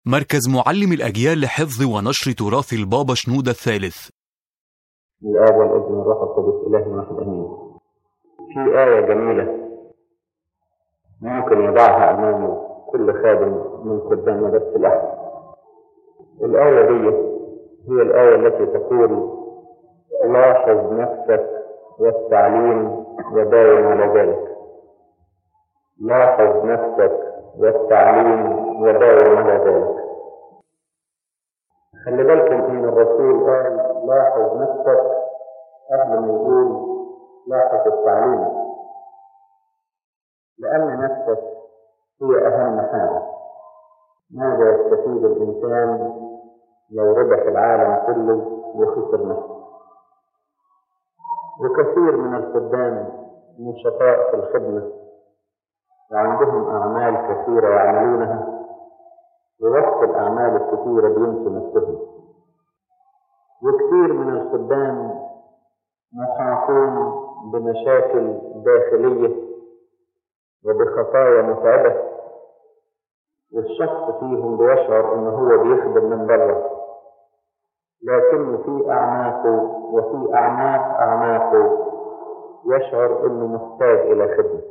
مركز معلم الأجيال لحفظ ونشر تراث البابا شنودة الثالث الآب والابن والروح القدس إله واحد أمين. في آية جميلة ممكن يضعها أمام كل خادم من خدام مدرسة الأحد. الآية دي هي الآية التي تقول لاحظ نفسك والتعليم وداوم على ذلك. لاحظ نفسك والتعليم وداوم على ذلك. خلي بالكم ان الرسول قال لاحظ نفسك قبل ما يقول لاحظ التعليم لان نفسك هي اهم حاجه ماذا يستفيد الانسان لو ربح العالم كله وخسر نفسه وكثير من الخدام نشطاء في الخدمه وعندهم اعمال كثيره يعملونها ووسط الأعمال الكثيرة بينسوا نفسهم وكثير من الخدام محاطون بمشاكل داخلية وبخطايا متعبة والشخص فيهم بيشعر إن هو بيخدم من بره لكنه في أعماقه وفي أعماق أعماقه يشعر إنه محتاج إلى خدمة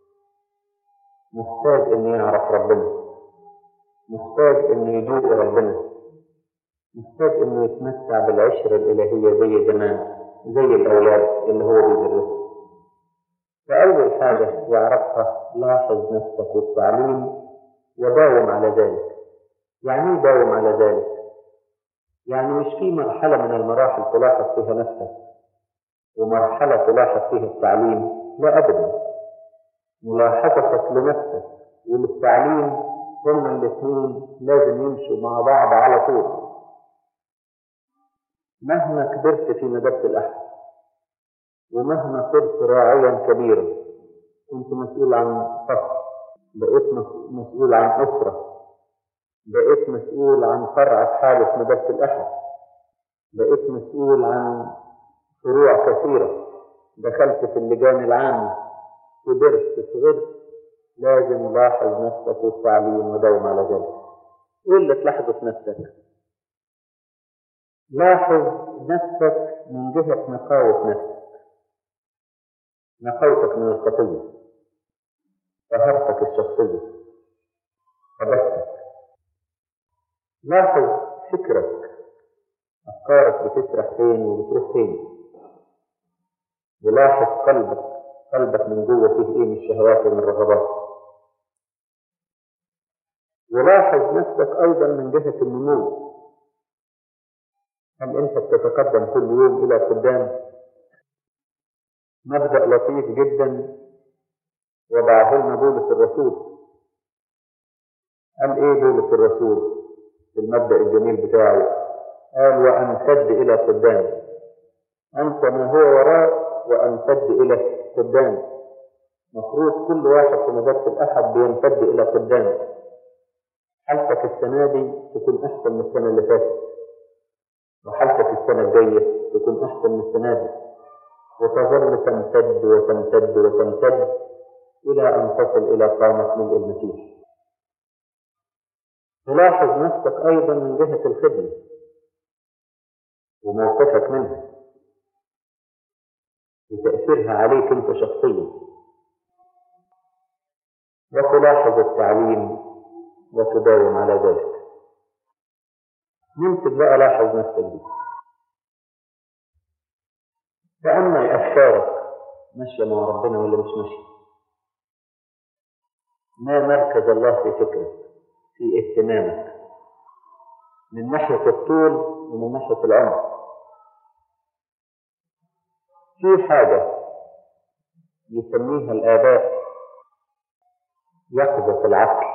محتاج إنه يعرف ربنا محتاج انه يدوق ربنا محتاج انه يتمتع بالعشرة الالهية زي زمان زي الاولاد اللي هو بيدرسها فاول حاجة يعرفها لاحظ نفسك والتعليم وداوم على ذلك يعني ايه داوم على ذلك يعني مش في مرحلة من المراحل تلاحظ فيها نفسك ومرحلة تلاحظ فيها التعليم لا ابدا ملاحظتك لنفسك وللتعليم هما الاثنين لازم يمشوا مع بعض على طول مهما كبرت في مدرسة الأحد ومهما صرت راعيا كبيرا كنت مسؤول عن فصل بقيت مسؤول عن أسرة بقيت مسؤول عن فرع في حالة مدرسة الأحد بقيت مسؤول عن فروع كثيرة دخلت في اللجان العامة كبرت صغرت لازم لاحظ نفسك والتعليم وداوم على ذلك ايه اللي تلاحظه في نفسك لاحظ نفسك من جهة نقاوة نفسك نقاوتك من الخطية طهارتك الشخصية قدستك لاحظ فكرك أفكارك بتسرح فين وبتروح فين ولاحظ قلبك قلبك من جوه فيه ايه من الشهوات ومن الرغبات ولاحظ نفسك أيضا من جهة النمو هل أنت بتتقدم كل يوم إلى قدام مبدأ لطيف جدا وضعه لنا بولس الرسول قال إيه بولس الرسول في المبدأ الجميل بتاعه قال وأمتد إلى قدام أنت ما هو وراء وأمتد إلى قدام مفروض كل واحد في مدرسة الأحد بيمتد إلى قدام حالتك السنة دي تكون أحسن من السنة اللي فاتت وحالتك السنة الجاية تكون أحسن من السنة دي وتظل تمتد وتمتد وتمتد إلى أن تصل إلى قامة ملء المسيح تلاحظ نفسك أيضا من جهة الخدمة وموقفك منها وتأثيرها عليك أنت شخصيا وتلاحظ التعليم وتداوم على ذلك نمسك بقى لاحظ نفسك دي تأمل أفكارك ماشية مع ربنا ولا مش ماشية ما مركز الله في فكرك في اهتمامك من ناحية الطول ومن ناحية العمر في حاجة يسميها الآباء يقظة العقل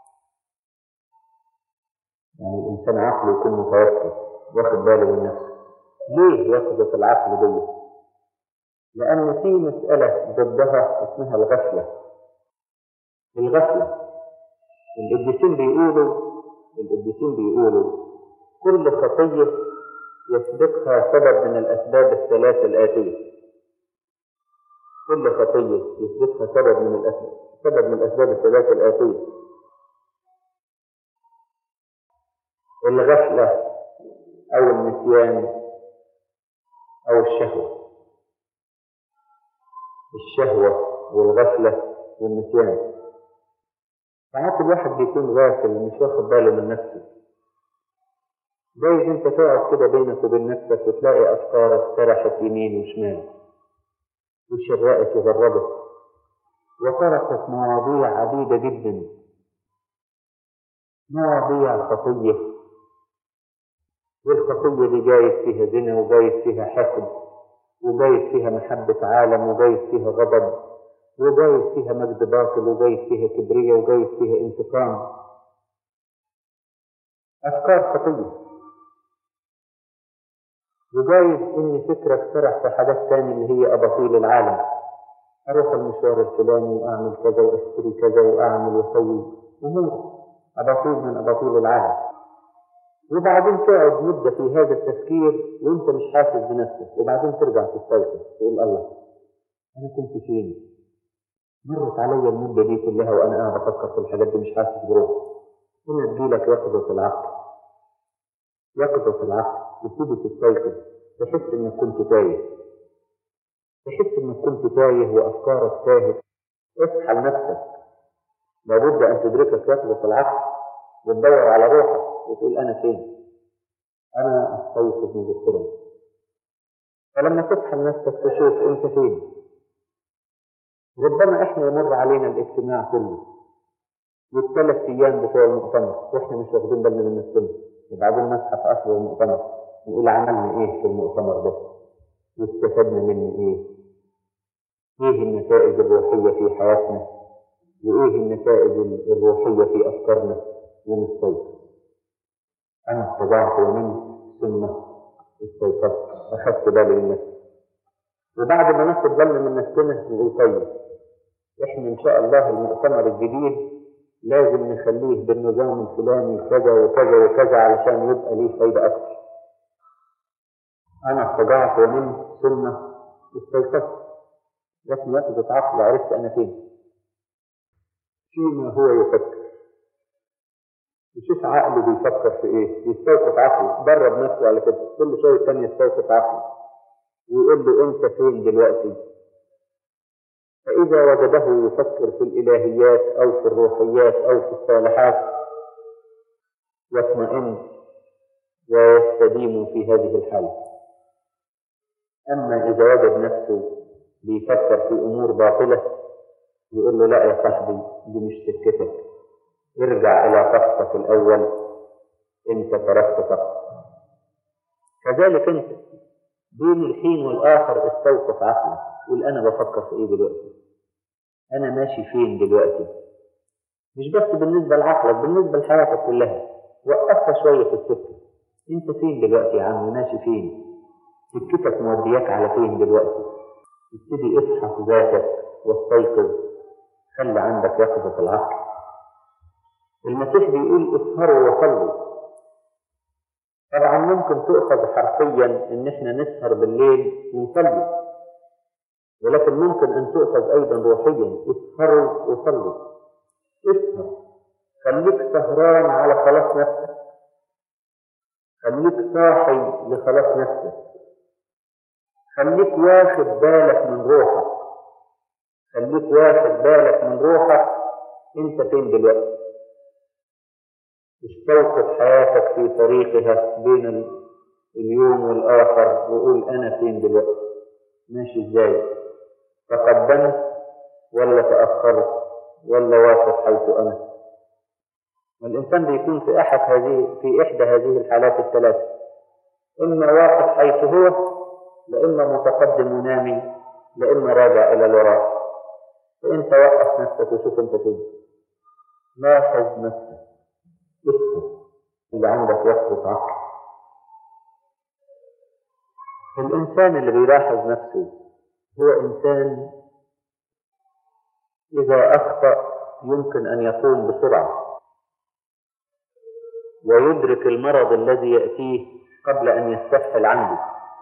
يعني الإنسان عقله يكون متوقف واخد باله من نفسه ليه يقظة العقل دي؟ لأن في مسألة ضدها اسمها الغفلة الغفلة القديسين بيقولوا القديسين بيقولوا كل خطية يسبقها سبب من الأسباب الثلاثة الآتية كل خطية يسبقها سبب من الأسباب سبب من الأسباب الثلاثة الآتية الغفلة أو النسيان أو الشهوة الشهوة والغفلة والنسيان ساعات الواحد بيكون غافل مش واخد باله من نفسه جايز انت تقعد كده بينك وبين نفسك وتلاقي افكارك سرحت يمين وشمال وشرقت وغربت وطرقت مواضيع عديدة جدا مواضيع خطية والخطية دي جايز فيها زنا وجايز فيها حقد وجايز فيها محبة عالم وجايز فيها غضب وجايز فيها مجد باطل وجايز فيها كبرية وجايز فيها انتقام أفكار خطية وجايز إن فكرك سرح في حاجات تانية اللي هي أباطيل العالم أروح المشوار الفلاني وأعمل كذا وأشتري كذا وأعمل وأسوي أمور أباطيل من أباطيل العالم وبعدين تقعد مدة في هذا التفكير وأنت مش حاسس بنفسك وبعدين ترجع تستيقظ تقول الله أنا كنت فين؟ مرت علي المدة دي كلها وأنا قاعد أفكر في الحاجات دي مش حاسس بروحي هنا تجيلك يقظة العقل يقظة العقل تبتدي تستيقظ تحس إنك كنت تايه تحس إنك كنت تايه وأفكارك تاهت اصحى لنفسك لابد أن تدركك يقظة العقل وتدور على روحك وتقول أنا فين؟ أنا أستيقظ مذكرا فلما تصحى لنفسك تشوف أنت فين؟ ربما احنا يمر علينا الاجتماع كله والثلاث ايام بتوع المؤتمر واحنا مش واخدين بالنا من نفسنا وبعدين نصحى في اصل المؤتمر نقول عملنا ايه في المؤتمر ده واستفدنا منه ايه ايه النتائج الروحية في حياتنا وايه النتائج الروحية في افكارنا ونستيقظ انا استطعت ومن ثم استيقظت اخذت بالي من نفسي وبعد ما ناخد بالنا من نفسنا نقول طيب احنا ان شاء الله المؤتمر الجديد لازم نخليه بالنظام الفلاني كذا وكذا وكذا علشان يبقى ليه فايدة أكثر. أنا استطعت ومن ثم استيقظت لكن يقظة عقل عرفت أنا فين. فيما هو يفكر. يشوف عقله بيفكر في إيه؟ يستوقف عقله، درب نفسه على كده، كل شوية تانية يستوقف عقله. ويقول له أنت فين دلوقتي؟ فإذا وجده يفكر في الإلهيات أو في الروحيات أو في الصالحات يطمئن ويستديم في هذه الحالة أما إذا وجد نفسه بيفكر في أمور باطلة يقول له لا يا صاحبي دي مش سكتك ارجع إلى طقسك الأول أنت تركت طقس كذلك أنت بين الحين والآخر استوقف عقلك قول أنا بفكر في إيه دلوقتي أنا ماشي فين دلوقتي مش بس بالنسبة لعقلك بالنسبة لحياتك كلها وقفها شوية في السكة أنت فين دلوقتي يا عم ماشي فين سكتك مودياك على فين دلوقتي ابتدي اصحى في ذاتك واستيقظ خلي عندك يقظة العقل المسيح بيقول اسهروا وصلوا طبعا ممكن تؤخذ حرفيا ان احنا نسهر بالليل ونصلي ولكن ممكن ان تؤخذ ايضا روحيا اسهروا وصلوا اسهر خليك سهران على خلاص نفسك خليك صاحي لخلاص نفسك خليك واخد بالك من روحك خليك واخد بالك من روحك انت فين دلوقتي استوقف حياتك في طريقها بين اليوم والآخر وقول أنا فين دلوقتي ماشي إزاي تقدمت ولا تأخرت ولا واقف حيث أنا والإنسان بيكون في أحد هذه في إحدى هذه الحالات الثلاثة إما واقف حيث هو لإما متقدم ونامي لإما راجع إلى الوراء فأنت وقف نفسك وشوف أنت فين لاحظ نفسك اسمه اللي عندك يقظة عقل الإنسان اللي بيلاحظ نفسه هو إنسان إذا أخطأ يمكن أن يقوم بسرعة ويدرك المرض الذي يأتيه قبل أن يستفحل عنده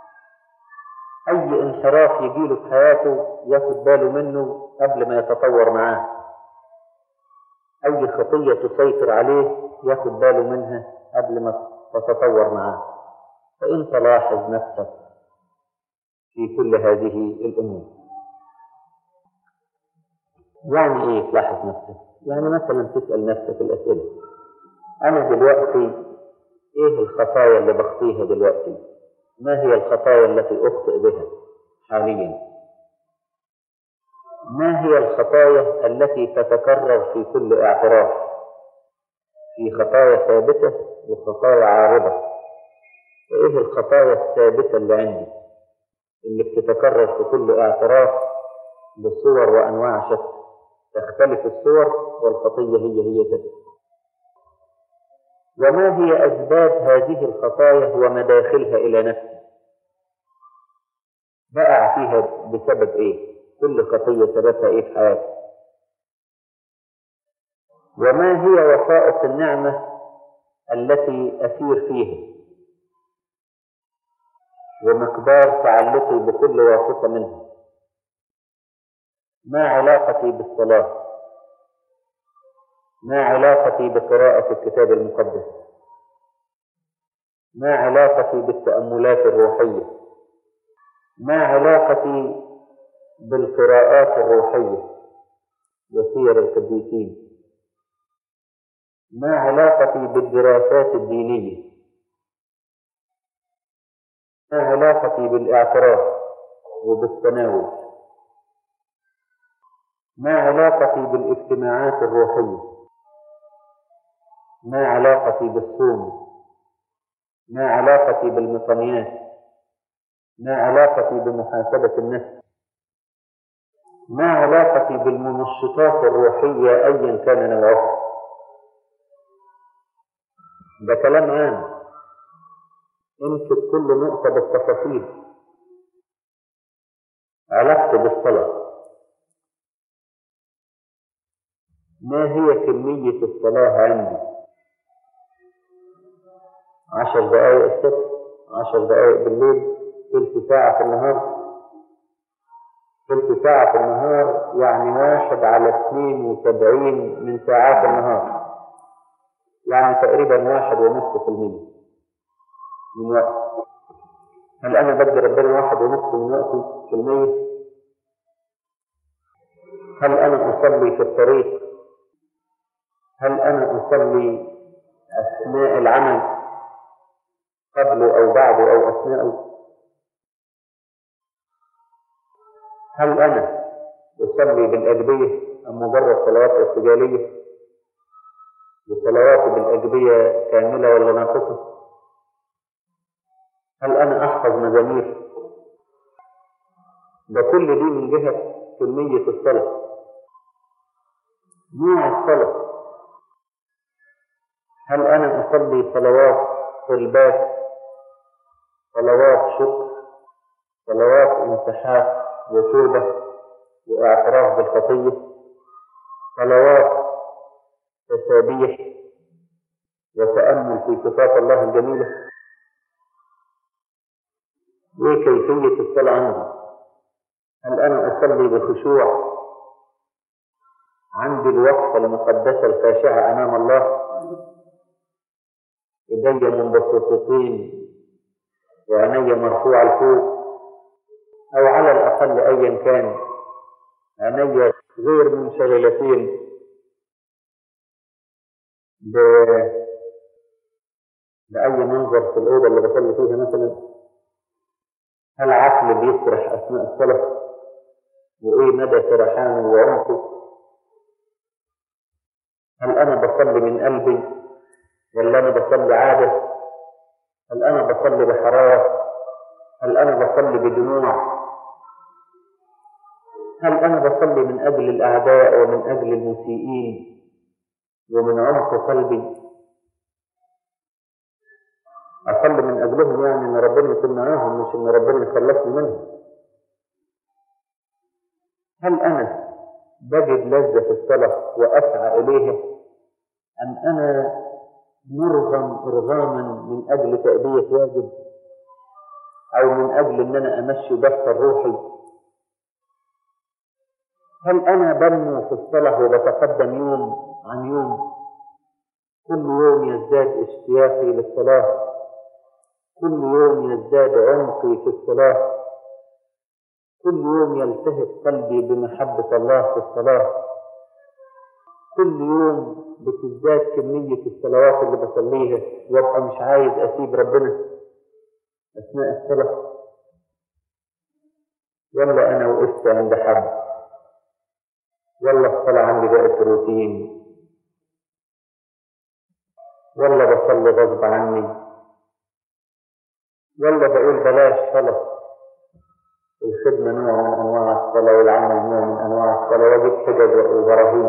أي انحراف يجيله في حياته ياخد باله منه قبل ما يتطور معاه أي خطية تسيطر عليه ياخد باله منها قبل ما تتطور معاه فأنت لاحظ نفسك في كل هذه الأمور يعني إيه تلاحظ نفسك؟ يعني مثلا تسأل نفسك الأسئلة أنا دلوقتي إيه الخطايا اللي بخطيها دلوقتي؟ ما هي الخطايا التي أخطئ بها حاليا؟ ما هي الخطايا التي تتكرر في كل اعتراف؟ في خطايا ثابتة وخطايا عارضة. فإيه الخطايا الثابتة اللي عندي؟ اللي بتتكرر في كل اعتراف بصور وأنواع شتى. تختلف الصور والخطية هي هي كده. وما هي أسباب هذه الخطايا ومداخلها إلى نفسي؟ بقع فيها بسبب إيه؟ كل خطية سببها إيه في حياتي؟ وما هي وسائط النعمة التي أسير فيها؟ ومقدار تعلقي بكل واسطة منها؟ ما علاقتي بالصلاة؟ ما علاقتي بقراءة الكتاب المقدس؟ ما علاقتي بالتأملات الروحية؟ ما علاقتي بالقراءات الروحية وسير القديسين؟ ما علاقتي بالدراسات الدينية؟ ما علاقتي بالاعتراف وبالتناول؟ ما علاقتي بالاجتماعات الروحيه ما علاقتي بالصوم ما علاقتي بالمقاميات ما علاقتي بمحاسبة النفس ما علاقتي بالمنشطات الروحية أيا كان نوعها ده كلام عام امسك كل نقطة بالتفاصيل علاقتي بالصلاة ما هي كمية الصلاة عندي عشر دقايق الصبح عشر دقايق بالليل تلت ساعة في النهار تلت ساعة في النهار يعني واحد على اثنين وسبعين من ساعات النهار يعني تقريبا واحد ونصف في المية من وقت هل أنا بدي ربنا واحد ونصف من وقتي في المية؟ هل أنا أصلي في الطريق؟ هل أنا أصلي أثناء العمل قبله أو بعده أو أثناءه؟ هل أنا أصلي بالأجبية أم مجرد صلوات ارتجالية؟ وصلواتي بالأجبية كاملة ولا ناقصة؟ هل أنا أحفظ مزامير؟ ده كل دي من جهة كمية الصلاة. نوع الصلاة هل أنا أصلي صلوات طلبات صلوات شكر صلوات انسحاق وتوبة واعتراف بالخطية صلوات تسابيح وتأمل في صفات الله الجميلة ايه كيفية الصلاة عندي هل أنا أصلي بخشوع عندي الوقفة المقدسة الخاشعة أمام الله إيدي منبسطتين وعيني مرفوعة لفوق أو على الأقل أيا كان عيني غير منشغلتين ب... بأي منظر في الأوضة اللي بصلي فيها مثلا هل عقلي بيسرح أثناء الصلاة وإيه مدى سرحانه وعمقه هل أنا بصلي من قلبي ولا أنا بصلي عادة هل أنا بصلي بحرارة هل أنا بصلي بدموع هل أنا بصلي من أجل الأعداء ومن أجل المسيئين ومن عمق قلبي أصلي من أجلهم يعني إن ربنا يكون معاهم مش إن ربنا يخلصني منهم هل أنا بجد لذة في الصلاة وأسعى إليها أم أنا مرغم إرغاما من أجل تأدية واجب أو من أجل إن أنا أمشي دفتر روحي هل أنا بنمو في الصلاة وبتقدم يوم عن يوم كل يوم يزداد اشتياقي للصلاة كل يوم يزداد عمقي في الصلاة كل يوم يلتهب قلبي بمحبة الله في الصلاة كل يوم بتزداد كمية الصلوات اللي بصليها وابقى مش عايز اسيب ربنا اثناء الصلاة ولا انا وقفت عند حد ولا الصلاة عندي بقت روتين ولا بصلي غصب عني ولا بقول بلاش صلاة الخدمة نوع من أنواع الصلاة والعمل نوع من أنواع الصلاة وأجيب حجج وبراهين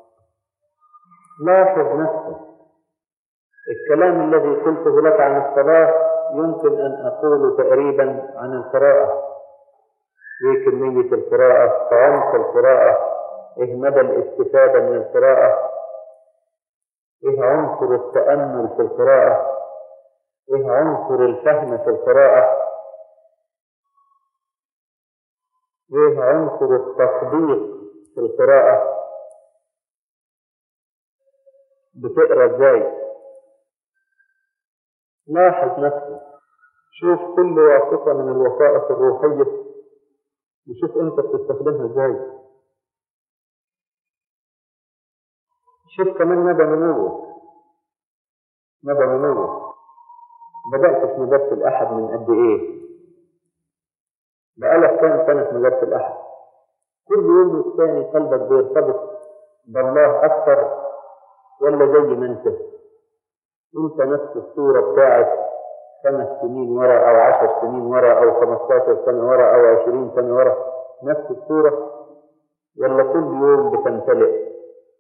لاحظ نفسك الكلام الذي قلته لك عن الصلاة يمكن أن أقوله تقريبا عن القراءة ايه كمية القراءة عمق القراءة ايه مدى الاستفادة من القراءة ايه عنصر التأمل في القراءة ايه عنصر الفهم في القراءة ايه عنصر التطبيق في القراءة بتقرا ازاي لاحظ نفسك شوف كل واسطة من الوسائط الروحية وشوف انت بتستخدمها ازاي شوف كمان مدى نموك مدى نموك بدأت في مدرسة الأحد من قد إيه؟ بقالك كام سنة في مدرسة الأحد؟ كل يوم والتاني قلبك بيرتبط بالله أكثر ولا زي ما أنت؟ أنت نفس الصورة بتاعت خمس سنين ورا أو عشر سنين ورا أو خمستاشر سنة ورا أو عشرين سنة ورا نفس الصورة ولا كل يوم بتمتلئ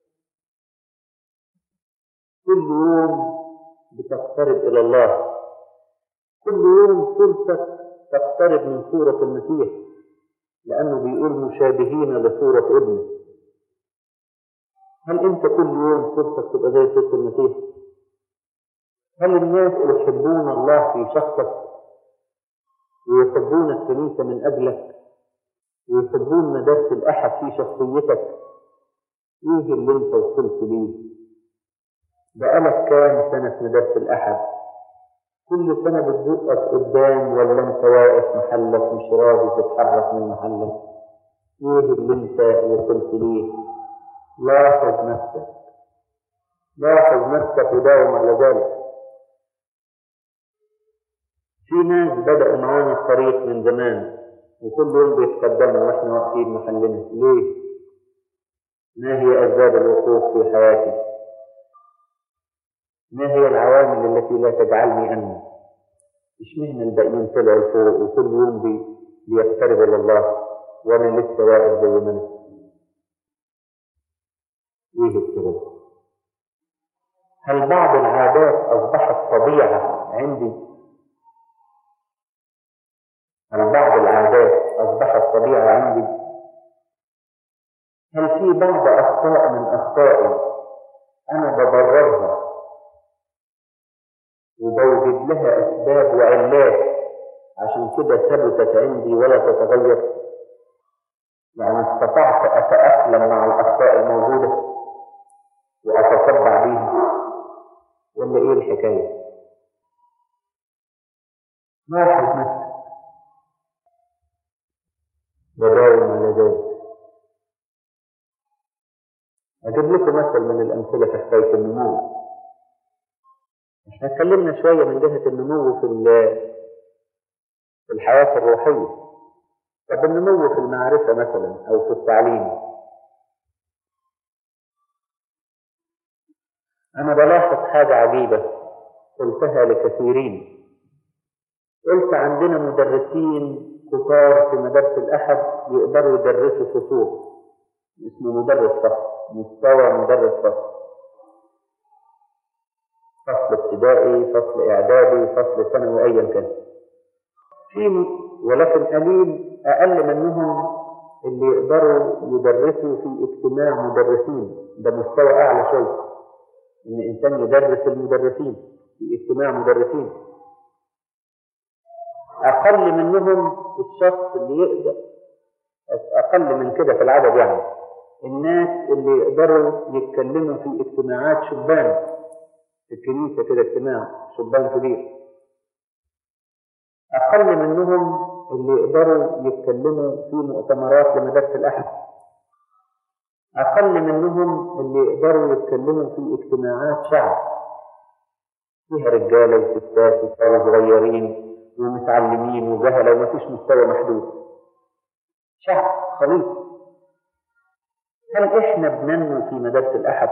كل يوم بتقترب إلى الله كل يوم صورتك تقترب من صورة المسيح لأنه بيقول مشابهين لصورة ابنه هل أنت كل يوم صورتك تبقى زي صورة المسيح؟ هل الناس يحبون الله في شخصك ويحبون الكنيسة من أجلك ويحبون مدرسة الأحد في شخصيتك إيه اللي أنت وصلت ليه؟ بقالك كام سنة في مدرسة الأحد كل سنة بتزقك قدام ولا أنت واقف محلك مش راضي تتحرك من محلك إيه اللي أنت وصلت ليه لاحظ نفسك لاحظ نفسك وداوم على ذلك في ناس بدأوا معانا الطريق من زمان وكل يوم بيتقدموا واحنا واقفين محلنا ليه؟ ما هي أسباب الوقوف في حياتي؟ ما هي العوامل التي لا تجعلني أنمو؟ اشمعنى الباقيين طلعوا فوق وكل يوم بي بيقتربوا لله وأنا لسه واقف زي ما أنا؟ إيه السبب؟ هل بعض العادات أصبحت طبيعة عندي هل بعض العادات أصبحت طبيعة عندي؟ هل في بعض أخطاء من أخطائي أنا ببررها وبوجد لها أسباب وعلات عشان كده ثبتت عندي ولا تتغير؟ يعني استطعت أتأقلم مع الأخطاء الموجودة وأتتبع بيها ولا إيه الحكاية؟ لاحظ نفسك وداوم على ذلك أجيب لكم مثل من الأمثلة في حكاية النمو احنا اتكلمنا شوية من جهة النمو في في الحياة الروحية طب النمو في المعرفة مثلا أو في التعليم أنا بلاحظ حاجة عجيبة قلتها لكثيرين قلت عندنا مدرسين كتار في مدرسة الأحد يقدروا يدرسوا فصول اسمه مدرس فصل مستوى مدرس فصل فصل ابتدائي فصل إعدادي فصل ثانوي أيا كان في ولكن قليل أقل منهم اللي يقدروا يدرسوا في اجتماع مدرسين ده مستوى أعلى شوية إن إنسان يدرس المدرسين في اجتماع مدرسين أقل منهم الشخص اللي يقدر أقل من كده في العدد يعني الناس اللي يقدروا يتكلموا في اجتماعات شبان في الكنيسة كده اجتماع شبان كبير أقل منهم اللي يقدروا يتكلموا في مؤتمرات لمدارس الأحد أقل منهم اللي يقدروا يتكلموا في اجتماعات شعب فيها رجالة وستات وصغيرين ومتعلمين وجهلة ومفيش مستوى محدود شعب خليط هل احنا بننمو في مدارس الأحد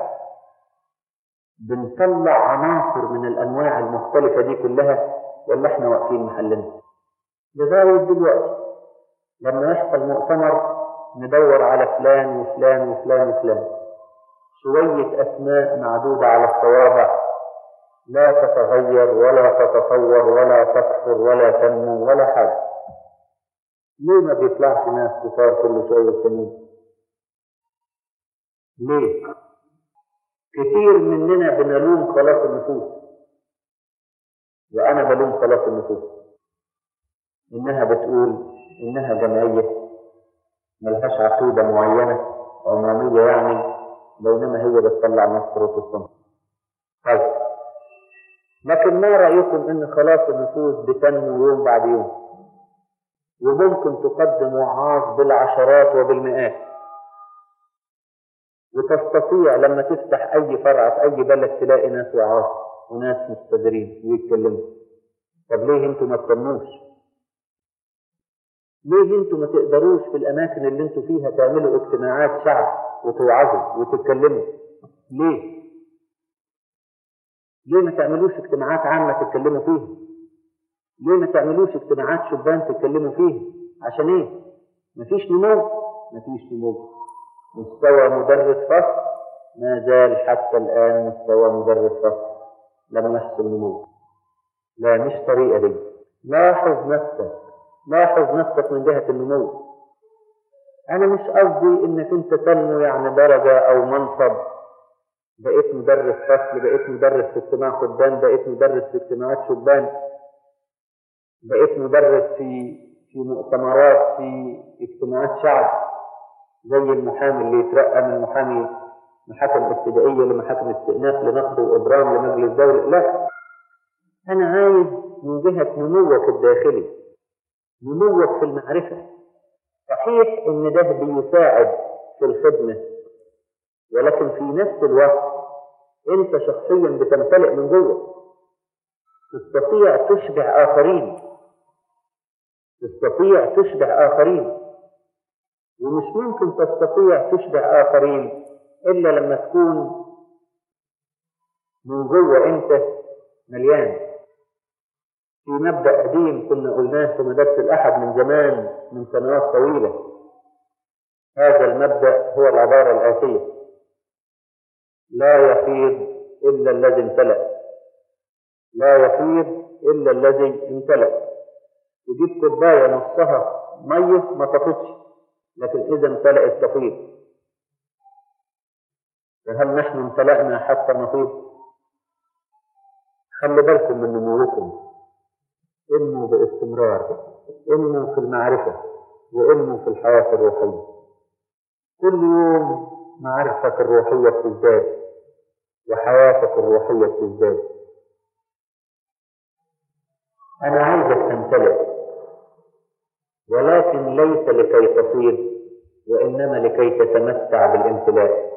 بنطلع عناصر من الأنواع المختلفة دي كلها ولا احنا واقفين محلنا لغاية دلوقتي لما يحصل مؤتمر ندور على فلان وفلان وفلان وفلان شوية أسماء معدودة على الصوابع لا تتغير ولا تتطور ولا تكثر ولا تنمو ولا حاجة ليه ما بيطلعش ناس كتار كل شوية تانيين ليه كتير مننا بنلوم خلاص النفوس وأنا بلوم خلاص النفوس إنها بتقول إنها جمعية ملهاش عقيدة معينة عمومية يعني بينما هي بتطلع ناس بروتستانت طيب لكن ما رأيكم إن خلاص النفوس بتنمو يوم بعد يوم وممكن تقدم وعاظ بالعشرات وبالمئات وتستطيع لما تفتح أي فرع في أي بلد تلاقي ناس وعاظ وناس مستدرين ويتكلموا طب ليه انتوا ما تسموش؟ ليه انتوا ما تقدروش في الأماكن اللي انتوا فيها تعملوا اجتماعات شعب وتوعظوا وتتكلموا؟ ليه؟ ليه ما تعملوش اجتماعات عامة تتكلموا فيها؟ ليه ما تعملوش اجتماعات شبان تتكلموا فيها؟ عشان ايه؟ مفيش نمو؟ مفيش نمو. مستوى مدرس فصل ما زال حتى الآن مستوى مدرس فصل لم يحصل نمو. لا مش طريقة دي. لاحظ نفسك. لاحظ نفسك من جهة النمو. أنا مش قصدي إنك أنت تنمو يعني درجة أو منصب بقيت مدرس فصل بقيت مدرس في اجتماع خدام بقيت مدرس في اجتماعات شبان بقيت مدرس في في مؤتمرات في اجتماعات شعب زي المحامي اللي يترقى من محامي محاكم ابتدائيه لمحاكم استئناف لنقد وابرام لمجلس دولي لا انا عايز من جهه نموك الداخلي نموك في المعرفه صحيح ان ده بيساعد في الخدمه ولكن في نفس الوقت انت شخصيا بتمتلئ من جوه تستطيع تشبع اخرين تستطيع تشبع اخرين ومش ممكن تستطيع تشبع اخرين الا لما تكون من جوه انت مليان في مبدا قديم كنا قلناه في مدرسه الاحد من زمان من سنوات طويله هذا المبدا هو العباره الاتيه لا يفيض إلا الذي امتلأ لا يفيض إلا الذي امتلأ تجيب كوباية نصها مية ما تفيضش لكن إذا امتلأت تفيض فهل نحن امتلأنا حتى نفيض؟ خلي بالكم من نموكم انموا باستمرار انموا في المعرفة وانموا في الحياة الروحية كل يوم معرفتك الروحية بتزداد وحياتك الروحية بتزداد أنا عايزك تمتلئ ولكن ليس لكي تصير وإنما لكي تتمتع بالامتلاء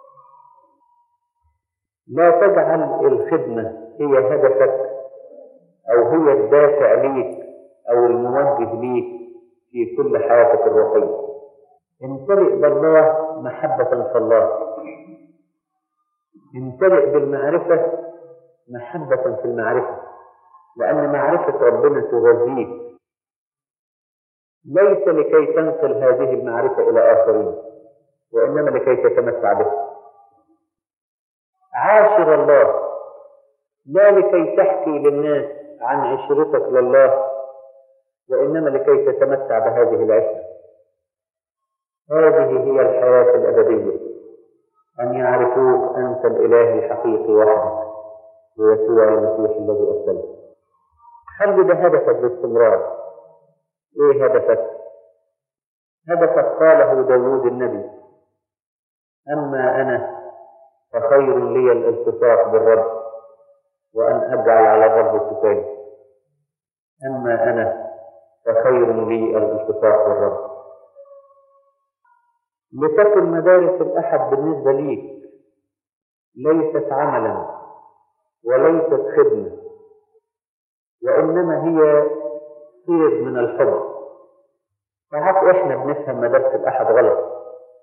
لا تجعل الخدمة هي هدفك أو هي الدافع ليك أو الموجه ليك في كل حياتك الروحية امتلئ بالله محبة في الله امتلئ بالمعرفة محبة في المعرفة لأن معرفة ربنا تغذيك ليس لكي تنقل هذه المعرفة إلى آخرين وإنما لكي تتمتع بها عاشر الله لا لكي تحكي للناس عن عشرتك لله وإنما لكي تتمتع بهذه العشرة هذه هي الحياة الأبدية أن يعرفوك أنت الإله الحقيقي وحدك ويسوع المسيح الذي أرسله خلي ده هدفك باستمرار إيه هدفك؟ هدفك قاله داوود النبي أما أنا فخير لي الالتصاق بالرب وأن أجعل على الرب سكاني أما أنا فخير لي الالتصاق بالرب لتكن مدارس الأحد بالنسبة ليك ليست عملا وليست خدمة وإنما هي صيغ من الحب ساعات إحنا بنفهم مدارس الأحد غلط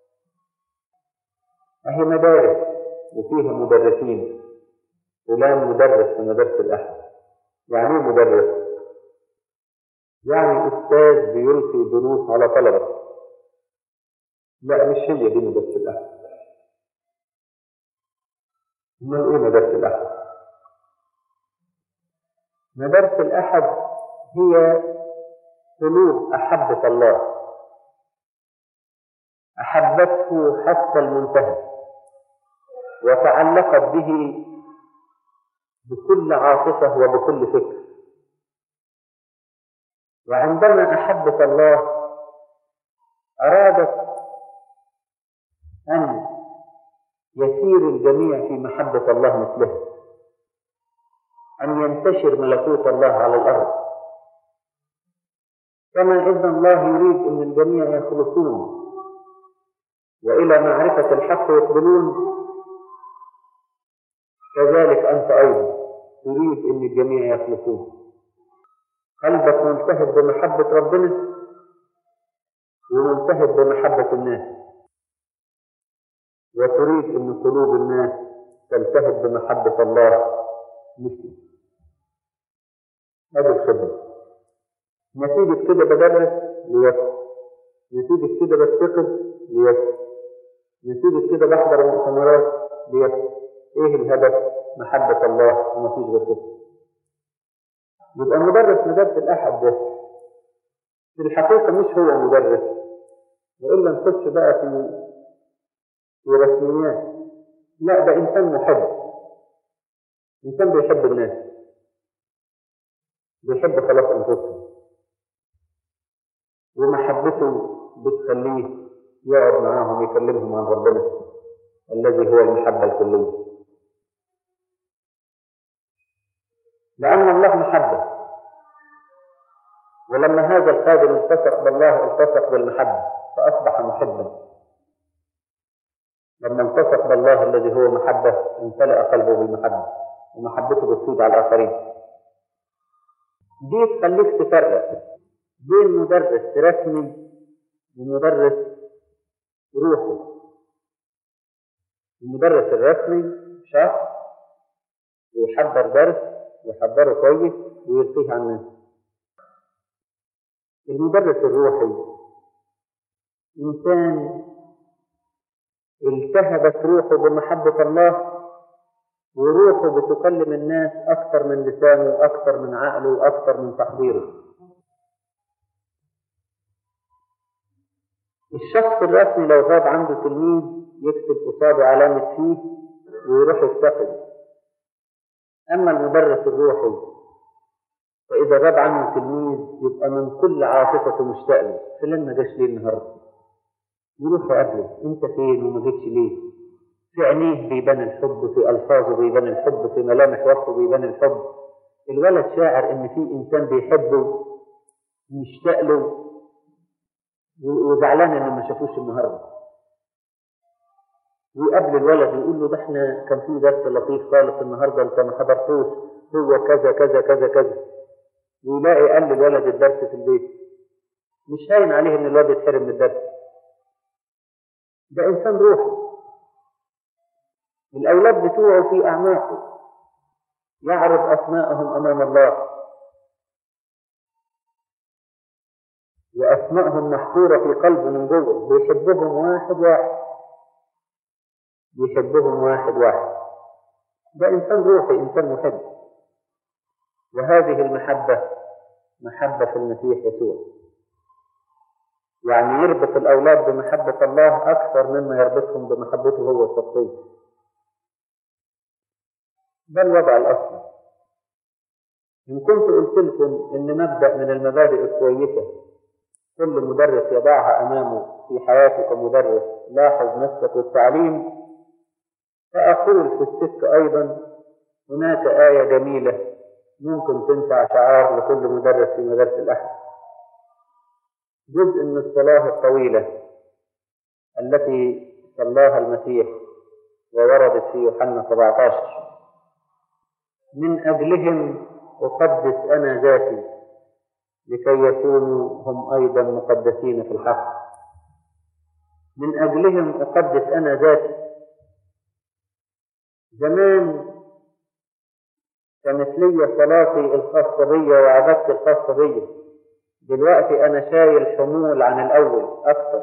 أهي مدارس وفيها مدرسين فلان مدرس في مدرسة الأحد يعني إيه مدرس؟ يعني أستاذ بيلقي دروس على طلبة لا مش هي دي مدرسة الأحد أمال إيه مدرسة الأحد؟ مدرسة الأحد هي قلوب أحبة الله أحبته حتى المنتهى وتعلقت به بكل عاطفة وبكل فكر وعندما أحبت الله أرادت أن يسير الجميع في محبة الله مثله أن ينتشر ملكوت الله على الأرض كما إذن الله يريد أن الجميع يخلصون وإلى معرفة الحق يقبلون كذلك أنت أيضا تريد أن الجميع يخلصون قلبك ملتهب بمحبة ربنا وملتهب بمحبة الناس وتريد أن قلوب الناس تلتهب بمحبة الله مثلك هذه الخدمة نتيجة كده بدرس ليكن نتيجة كده بفتقد ليكن نتيجة كده بحضر مؤتمرات ليكن ايه الهدف؟ محبة الله ومفيش غير كده يبقى مدرس مدرسة الأحد ده في الحقيقة مش هو مدرس وإلا نخش بقى في في رسميات لا ده إنسان محب إنسان بيحب الناس بيحب خلاص أنفسهم ومحبته بتخليه يقعد معاهم يكلمهم عن ربنا الذي هو المحبة الكلية لأن الله محبة ولما هذا الخادم التصق بالله التصق بالمحبة فأصبح محبا لما التصق بالله الذي هو محبة امتلأ قلبه بالمحبة ومحبته بتفيد على الآخرين دي تخليك تفرق بين مدرس رسمي ومدرس روحي المدرس الرسمي شخص يحضر درس يحضره كويس ويلقيه على الناس المدرس الروحي إنسان التهبت روحه بمحبة الله وروحه بتكلم الناس أكثر من لسانه أكثر من عقله أكثر من تحضيره الشخص الرسمي لو غاب عنده تلميذ يكتب قصاده علامة فيه ويروح يفتقد أما المدرس الروحي فإذا غاب عنه تلميذ يبقى من كل عاطفته مشتاق له فلان ما جاش ليه النهارده يروح يقابله أنت فين وما جيتش ليه في عينيه بيبان الحب في ألفاظه بيبان الحب في ملامح وجهه بيبان الحب الولد شاعر إن في إنسان بيحبه مشتاق له وزعلان إنه ما شافوش النهارده ويقابل الولد ويقول له ده احنا كان في درس لطيف خالص النهارده انت ما حضرتوش هو كذا كذا كذا كذا ويلاقي قال للولد الدرس في البيت مش هاين عليه ان الولد يتحرم من الدرس ده انسان روحي الاولاد بتوعه في اعماقه يعرض اسماءهم امام الله واسماءهم محفوره في قلبه من جوه بيحبهم واحد واحد يحبهم واحد واحد ده إنسان روحي إنسان محب وهذه المحبة محبة في المسيح يسوع يعني يربط الأولاد بمحبة الله أكثر مما يربطهم بمحبته هو الشخصية ده الوضع الأصلي إن كنت قلت لكم إن مبدأ من المبادئ الكويسة كل مدرس يضعها أمامه في حياته كمدرس لاحظ نفسك والتعليم فأقول في السك أيضا هناك آية جميلة ممكن تنفع شعار لكل مدرس في مدرسة الأحد جزء من الصلاة الطويلة التي صلاها المسيح ووردت في يوحنا 17 من أجلهم أقدس أنا ذاتي لكي يكونوا هم أيضا مقدسين في الحق من أجلهم أقدس أنا ذاتي زمان كانت لي صلاتي الخاصة بي وعبادتي الخاصة بي دلوقتي أنا شايل حمول عن الأول أكثر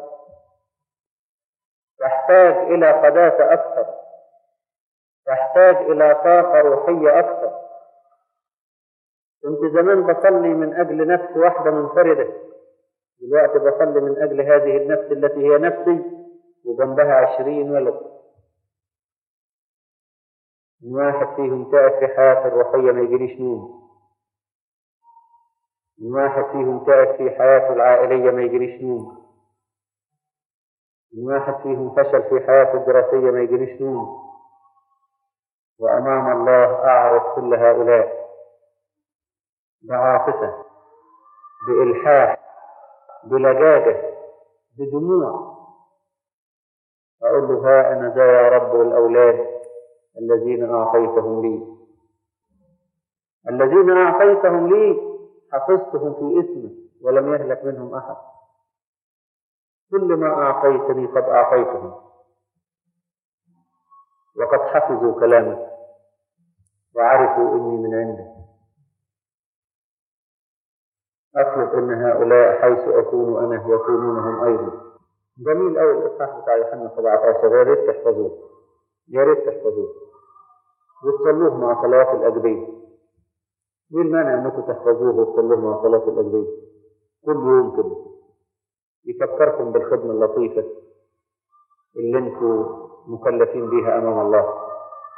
تحتاج إلى قداسة أكثر تحتاج إلى طاقة روحية أكثر كنت زمان بصلي من أجل نفس واحدة منفردة دلوقتي بصلي من أجل هذه النفس التي هي نفسي وجنبها عشرين ولد إن واحد فيهم تعب في حياته الروحية ما يجريش نوم إن واحد فيهم تعب في حياته العائلية ما يجريش نوم إن واحد فيهم فشل في حياته الدراسية ما يجريش نوم وأمام الله أعرف كل هؤلاء بعاطفة بإلحاح بلجاجة بدموع أقول له ها أنا ذا يا رب والأولاد الذين أعطيتهم لي الذين أعطيتهم لي حفظتهم في اسمك ولم يهلك منهم أحد كل ما أعطيتني قد أعطيتهم وقد حفظوا كلامك وعرفوا إني من عندك أطلب إن هؤلاء حيث أكون أنا يكونون هم أيضا جميل أوي الإصحاح بتاع يوحنا 17 يا ريت تحفظوه يا ريت تحفظوه وتصلوه مع صلاة الأجبية ايه المانع انكم تحفظوه وتصلوه مع صلاة الأجبية كل يوم كده يفكركم بالخدمة اللطيفة اللي انتم مكلفين بيها أمام الله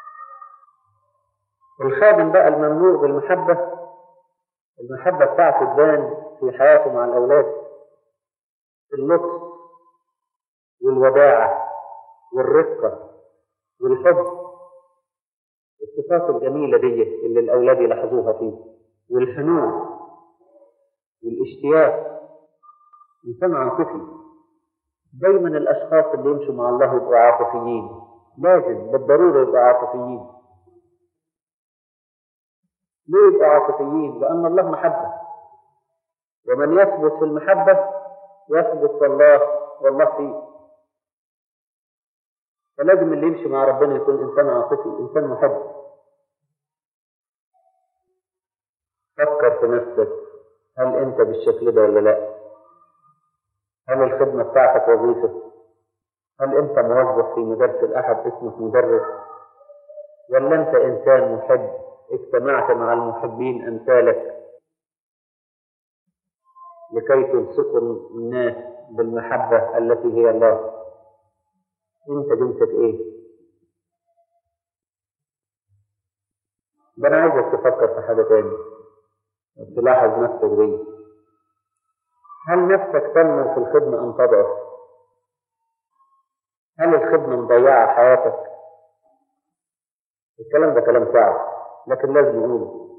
الخادم بقى المملوء بالمحبة المحبة بتاعته تبان في حياته مع الأولاد اللطف والوداعة والرقة والحب الصفات الجميلة دي اللي الأولاد يلاحظوها فيه والحنون والاشتياق إنسان عاطفي دايما الأشخاص اللي يمشوا مع الله يبقوا عاطفيين لازم بالضرورة يبقوا عاطفيين ليه يبقوا عاطفيين؟ لأن الله محبة ومن يثبت في المحبة يثبت في الله والله فيه فلازم اللي يمشي مع ربنا يكون إنسان عاطفي إنسان محب فكر في نفسك هل أنت بالشكل ده ولا لا هل الخدمة بتاعتك وظيفة هل أنت موظف في مدرسة الأحد اسمك مدرس ولا أنت إنسان محب اجتمعت مع المحبين أمثالك لكي تلصقوا الناس بالمحبة التي هي الله انت جنسك ايه ده انا عايزك تفكر في حاجة تاني تلاحظ نفسك دي هل نفسك تنمو في الخدمة ام تضعف هل الخدمة مضيعة حياتك الكلام ده كلام صعب لكن لازم نقوله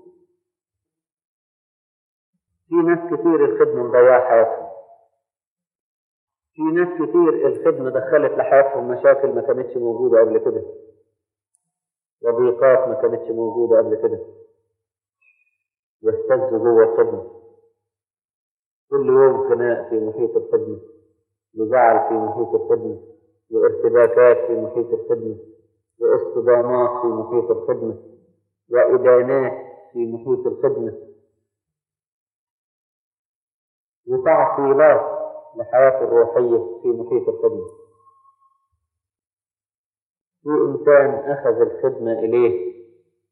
في ناس كتير الخدمة مضيعة حياتهم في ناس كتير الخدمة دخلت لحياتهم مشاكل ما كانتش موجودة قبل كده وضيقات ما كانتش موجودة قبل كده واهتزوا جوه الخدمة كل يوم خناق في محيط الخدمة وزعل في محيط الخدمة وارتباكات في محيط الخدمة واصطدامات في محيط الخدمة وإدانات في محيط الخدمة وتعطيلات لحياته الروحية في محيط الخدمة في إنسان أخذ الخدمة إليه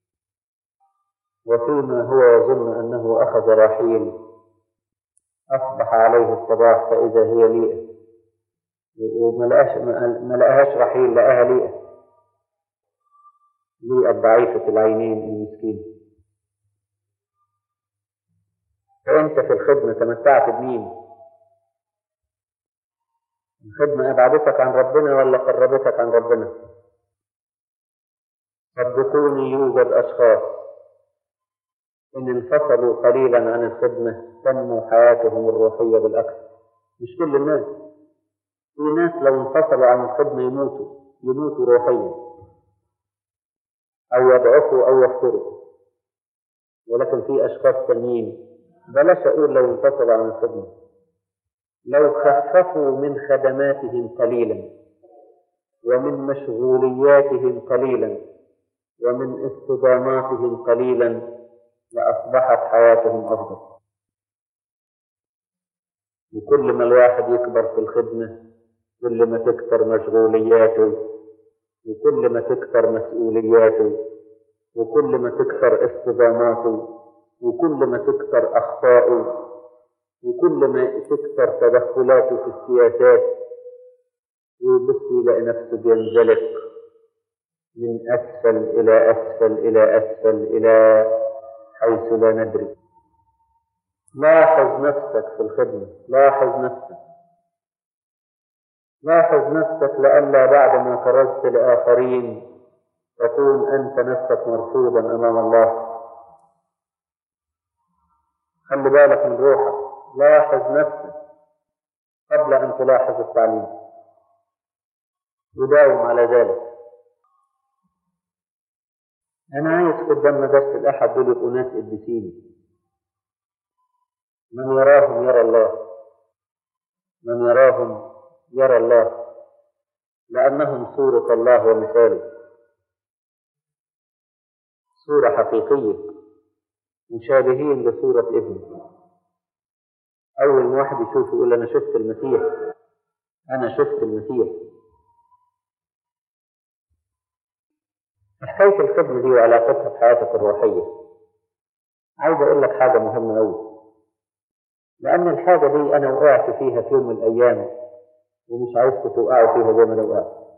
وفيما هو يظن أنه أخذ رحيل أصبح عليه الصباح فإذا هي ليئة وما لقاش ما لقاهاش رحيل لقاها ليئة ليئة ضعيفة العينين المسكينة فأنت في الخدمة تمتعت بمين؟ الخدمة أبعدتك عن ربنا ولا قربتك عن ربنا؟ صدقوني يوجد أشخاص إن انفصلوا قليلا عن الخدمة تنمو حياتهم الروحية بالأكثر مش كل الناس في ناس لو انفصلوا عن الخدمة يموتوا يموتوا روحيا أو يضعفوا أو يفتروا ولكن في أشخاص تانيين بلاش أقول لو انفصلوا عن الخدمة لو خففوا من خدماتهم قليلا ومن مشغولياتهم قليلا ومن اصطداماتهم قليلا لأصبحت حياتهم أفضل وكل ما الواحد يكبر في الخدمة كل ما تكثر مشغولياته وكل ما تكثر مسؤولياته وكل ما تكثر اصطداماته وكل ما تكثر أخطاؤه وكل ما تكثر تدخلاته في السياسات ويبص يلاقي نفسه بينزلق من أسفل إلى أسفل إلى أسفل إلى حيث لا ندري لاحظ نفسك في الخدمة لاحظ نفسك لاحظ نفسك لئلا بعد ما كرزت لآخرين تكون أنت نفسك مرفوضا أمام الله خلي بالك من روحك لاحظ نفسك قبل أن تلاحظ التعليم وداوم على ذلك أنا عايز قدام مدرسة الأحد دول يبقوا ناس قديسين من يراهم يرى الله من يراهم يرى الله لأنهم صورة الله ومثاله صورة حقيقية مشابهين لصورة ابنه أول ما واحد يشوفه يقول أنا شفت المسيح أنا شفت المسيح حكاية الخدمة دي وعلاقتها بحياتك الروحية عايز أقول لك حاجة مهمة أوي لأن الحاجة دي أنا وقعت فيها في يوم من الأيام ومش عايزكم توقعوا فيها زي ما أنا وقعت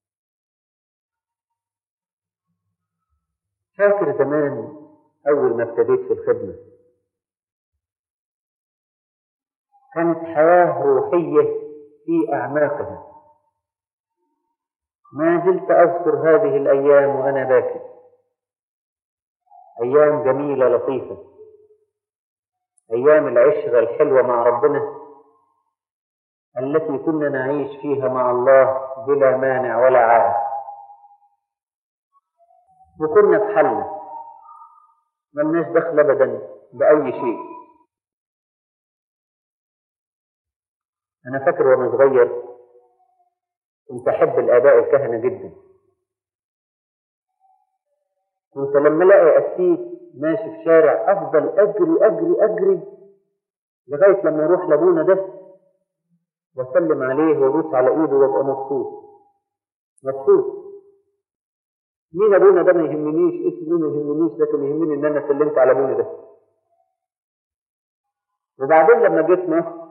فاكر زمان أول ما ابتديت في الخدمة كانت حياة روحية في أعماقها ما زلت أذكر هذه الأيام وأنا باكي أيام جميلة لطيفة أيام العشرة الحلوة مع ربنا التي كنا نعيش فيها مع الله بلا مانع ولا عائق وكنا في حالنا ملناش دخل أبدا بأي شيء أنا فاكر وأنا صغير كنت أحب الآباء الكهنة جدا كنت لما ألاقي قسيس ماشي في شارع أفضل أجري أجري أجري لغاية لما يروح لأبونا ده وأسلم عليه وأبوس على إيده وأبقى مبسوط مبسوط مين أبونا ده ما يهمنيش اسمه ما يهمنيش لكن يهمني إن أنا سلمت على أبونا ده وبعدين لما جيت مصر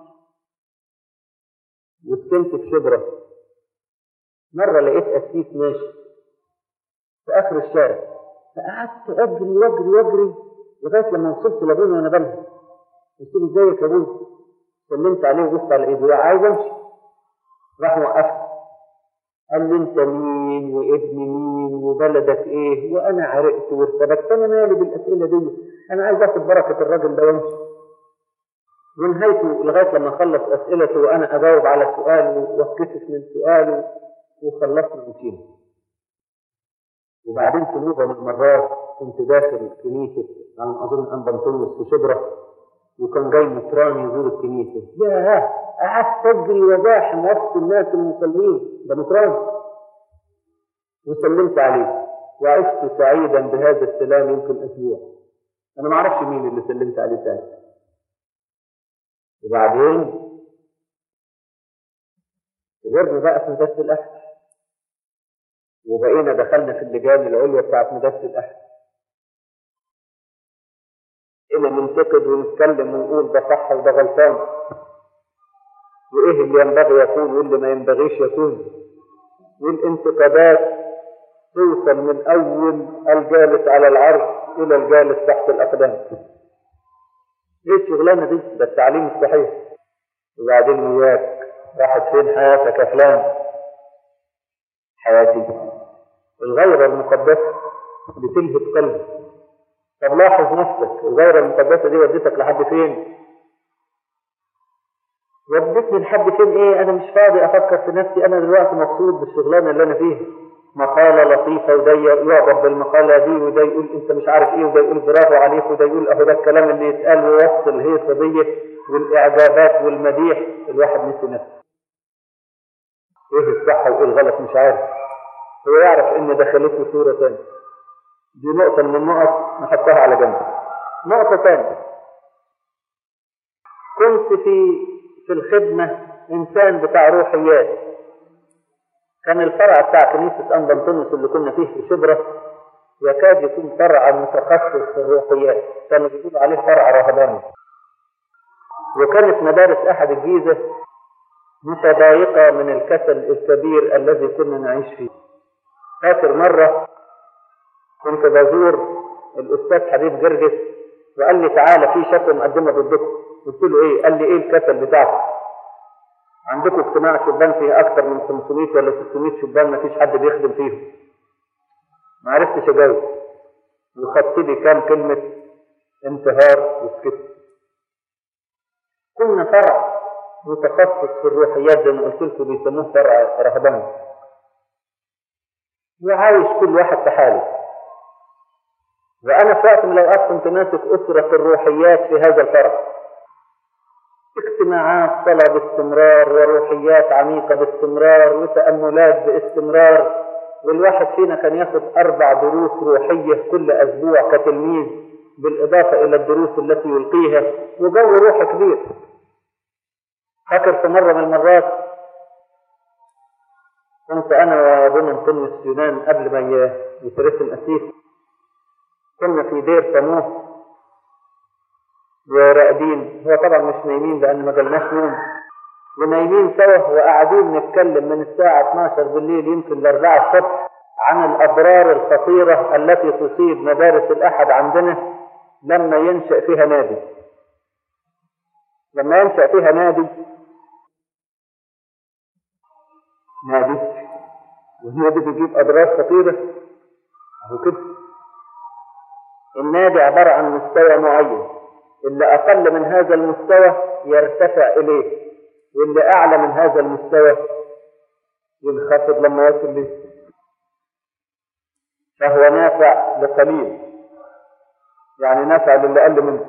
وسكنت في شبرا مرة لقيت قسيس ماشي في آخر الشارع فقعدت أجري وأجري وأجري لغاية لما وصلت لأبونا وأنا بنهى قلت له إزيك يا أبونا سلمت عليه وبصت على إيده عايز أمشي راح موقفني قال لي أنت مين وابن مين وبلدك إيه وأنا عرقت وارتبكت أنا مالي بالأسئلة دي أنا عايز آخد بركة الراجل ده وأمشي ونهايته لغاية لما خلص أسئلته وأنا أجاوب على سؤاله واتكسف من سؤاله وخلصنا ومشينا وبعدين في نوبة من المرات كنت داخل كنيسة على ما أظن أنبا أنطونيوس في شبرا وكان جاي مطران يزور الكنيسة ياه قعدت أجري وزاحم وسط الناس المصلين ده مطران وسلمت عليه وعشت سعيدا بهذا السلام يمكن أسبوع أنا ما أعرفش مين اللي سلمت عليه ساعتها وبعدين كبرنا بقى في مدرسة الأحد وبقينا دخلنا في اللجان العليا بتاعت مدرسة الأحد إنا ننتقد ونتكلم ونقول ده صح وده غلطان وإيه اللي ينبغي يكون واللي ما ينبغيش يكون والانتقادات توصل من أول الجالس على العرش إلى الجالس تحت الأقدام ايه الشغلانه دي ده التعليم الصحيح وبعدين وياك راحت فين حياتك يا فلان حياتي الغيرة المقدسة بتلهب قلبك طب لاحظ نفسك الغيرة المقدسة دي ودتك لحد فين؟ ودتني لحد فين ايه؟ انا مش فاضي افكر في نفسي انا دلوقتي مبسوط بالشغلانة اللي انا فيها مقالة لطيفة وده يعجب بالمقالة دي وده يقول انت مش عارف ايه وده يقول برافو عليك وده يقول اهو ده الكلام اللي يتقال ووسط الهيصة دي والاعجابات والمديح الواحد نسي نفسه ايه الصح وايه الغلط مش عارف هو يعرف ان دخلته صورة تانية دي نقطة من النقط نحطها على جنب نقطة تانية كنت في في الخدمة إنسان بتاع روحيات كان الفرع بتاع كنيسة أنبا أنطونيوس اللي كنا فيه في شبرا يكاد يكون فرع متخصص في الروحيات كانوا بيقولوا عليه فرع رهباني وكانت مدارس أحد الجيزة متضايقة من الكسل الكبير الذي كنا نعيش فيه فاكر مرة كنت بزور الأستاذ حبيب جرجس وقال لي تعالى في شكوى مقدمة ضدكم قلت له إيه؟ قال لي إيه الكسل بتاعكم؟ عندكم اجتماع شبان فيه أكثر من 500 ولا 600 شبان ما فيش حد بيخدم فيهم ما عرفتش أجاوب وخدت لي كام كلمة انتهار وسكت كنا فرع متخصص في الروحيات زي ما قلت لكم بيسموه فرع رهباني وعايش كل واحد في حاله وأنا في وقت من الأوقات كنت ماسك أسرة الروحيات في هذا الفرع اجتماعات صلاة باستمرار وروحيات عميقة باستمرار وتأملات باستمرار والواحد فينا كان ياخد أربع دروس روحية كل أسبوع كتلميذ بالإضافة إلى الدروس التي يلقيها وجو روحي كبير فاكر في مرة من المرات كنت أنا وابونا أنطونيوس يونان قبل ما يترسم أسيس كنا في دير سموه وراقدين هو طبعا مش نايمين لأن ما جالناش نوم ونايمين سوا وقاعدين نتكلم من الساعة 12 بالليل يمكن ل 4 الصبح عن الأضرار الخطيرة التي تصيب مدارس الأحد عندنا لما ينشأ فيها نادي لما ينشأ فيها نادي نادي والنادي بيجيب أضرار خطيرة أهو كده النادي عبارة عن مستوى معين اللي أقل من هذا المستوى يرتفع إليه واللي أعلى من هذا المستوى ينخفض لما يصل له فهو نافع لقليل يعني نافع للي أقل منه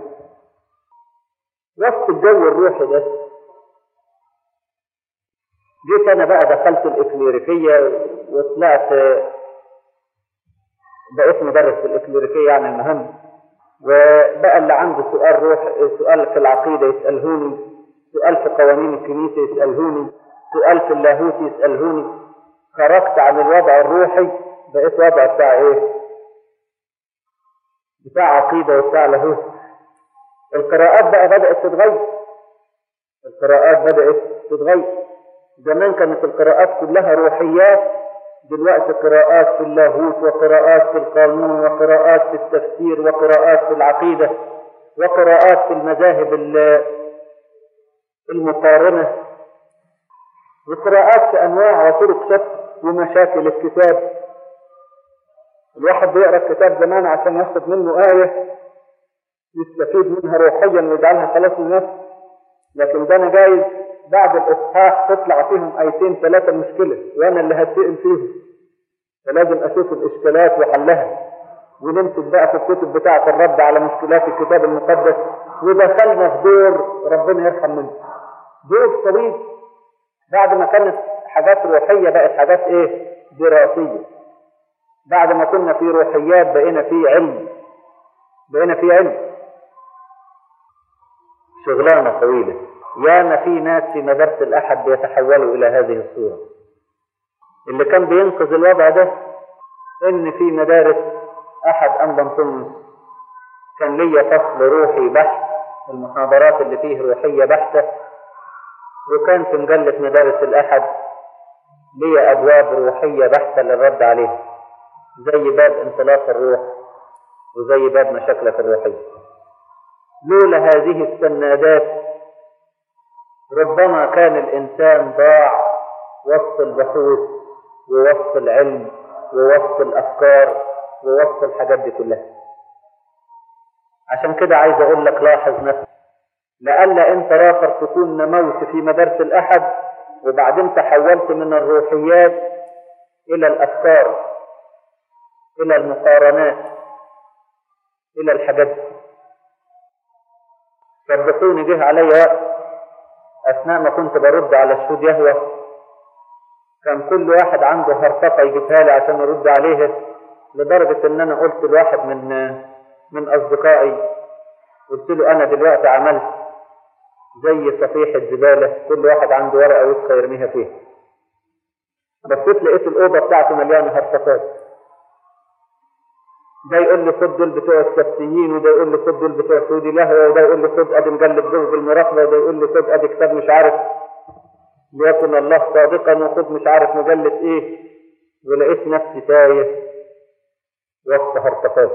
وسط الجو الروحي ده جيت أنا بقى دخلت الإكليريكية وطلعت بقيت مدرس في الإكليريكية يعني المهم وبقى اللي عنده سؤال روح سؤال في العقيدة يسألهوني سؤال في قوانين الكنيسة يسألهوني سؤال في اللاهوت يسألهوني خرجت عن الوضع الروحي بقيت وضع بتاع ايه بتاع عقيدة وبتاع لاهوت القراءات بقى بدأت تتغير القراءات بدأت تتغير زمان كانت القراءات كلها روحيات دلوقتي قراءات في اللاهوت وقراءات في القانون وقراءات في التفسير وقراءات في العقيدة وقراءات في المذاهب المقارنة وقراءات في أنواع وطرق شتى ومشاكل الكتاب الواحد بيقرا الكتاب زمان عشان ياخد منه آية يستفيد منها روحيا ويجعلها خلاص لنفسه لكن ده أنا جايز بعد الإصحاح تطلع فيهم آيتين ثلاثة مشكلة وأنا اللي هتسأل فيهم فلازم أشوف الإشكالات وحلها ونمسك بقى في الكتب بتاعة الرد على مشكلات الكتاب المقدس ودخلنا في دور ربنا يرحم منه دور طويل بعد ما كانت حاجات روحية بقت حاجات إيه دراسية بعد ما كنا في روحيات بقينا في علم بقينا في علم شغلانة طويلة ياما في ناس في مدرسة الأحد بيتحولوا إلى هذه الصورة اللي كان بينقذ الوضع ده إن في مدارس أحد أنبا كان ليا فصل روحي بحت المحاضرات اللي فيه روحية بحتة وكان في مجلة مدارس الأحد ليا أبواب روحية بحتة للرد عليها زي باب انطلاق الروح وزي باب مشاكلك الروحية لولا هذه السنادات ربما كان الإنسان ضاع وسط البحوث ووسط العلم ووسط الأفكار ووسط الحاجات دي كلها عشان كده عايز اقول لك لاحظ نفسك لئلا انت راخر تكون نموت في مدارس الاحد وبعدين تحولت من الروحيات الى الافكار الى المقارنات الى الحاجات دي صدقوني جه علي وقت اثناء ما كنت برد على الشهود يهوه كان كل واحد عنده هرطقه يجيبها لي عشان ارد عليها لدرجه ان انا قلت لواحد من من اصدقائي قلت له انا دلوقتي عملت زي صفيحه زباله كل واحد عنده ورقه وسخه يرميها فيها بصيت لقيت الاوضه بتاعته مليانه هرطقات ده يقول لي خد دول بتوع السبتيين وده يقول لي خد دول بتوع سعودي لهوه وده يقول لي خد ادي مجلد جوز بالمراقبه وده يقول لي خد ادي كتاب مش عارف ليكن الله صادقا وخد مش عارف مجلد ايه ولقيت نفسي تايه وسط هرطقات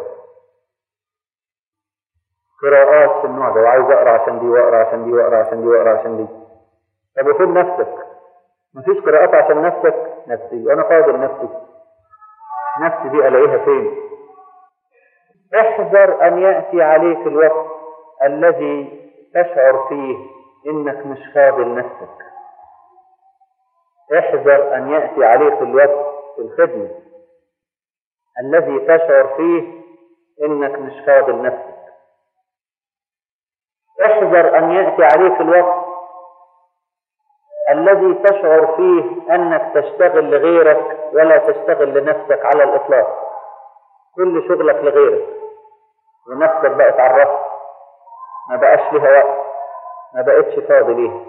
قراءات في النوع ده وعايز اقرا عشان دي واقرا عشان دي واقرا عشان دي واقرا عشان دي طب وفين نفسك؟ مفيش قراءات عشان نفسك نفسي وانا فاضل نفسي نفسي دي الاقيها فين؟ احذر ان ياتي عليك الوقت الذي تشعر فيه انك مش فاضل نفسك احذر ان ياتي عليك الوقت في الخدمه الذي تشعر فيه انك مش فاضل نفسك احذر ان ياتي عليك الوقت الذي تشعر فيه انك تشتغل لغيرك ولا تشتغل لنفسك على الاطلاق كل شغلك لغيرك ونفسك بقت على الرف ما بقاش لها وقت ما بقتش فاضي ليها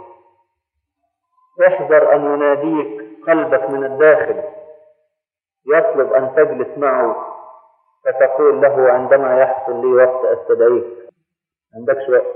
احذر ان يناديك قلبك من الداخل يطلب ان تجلس معه فتقول له عندما يحصل لي وقت استدعيك عندكش وقت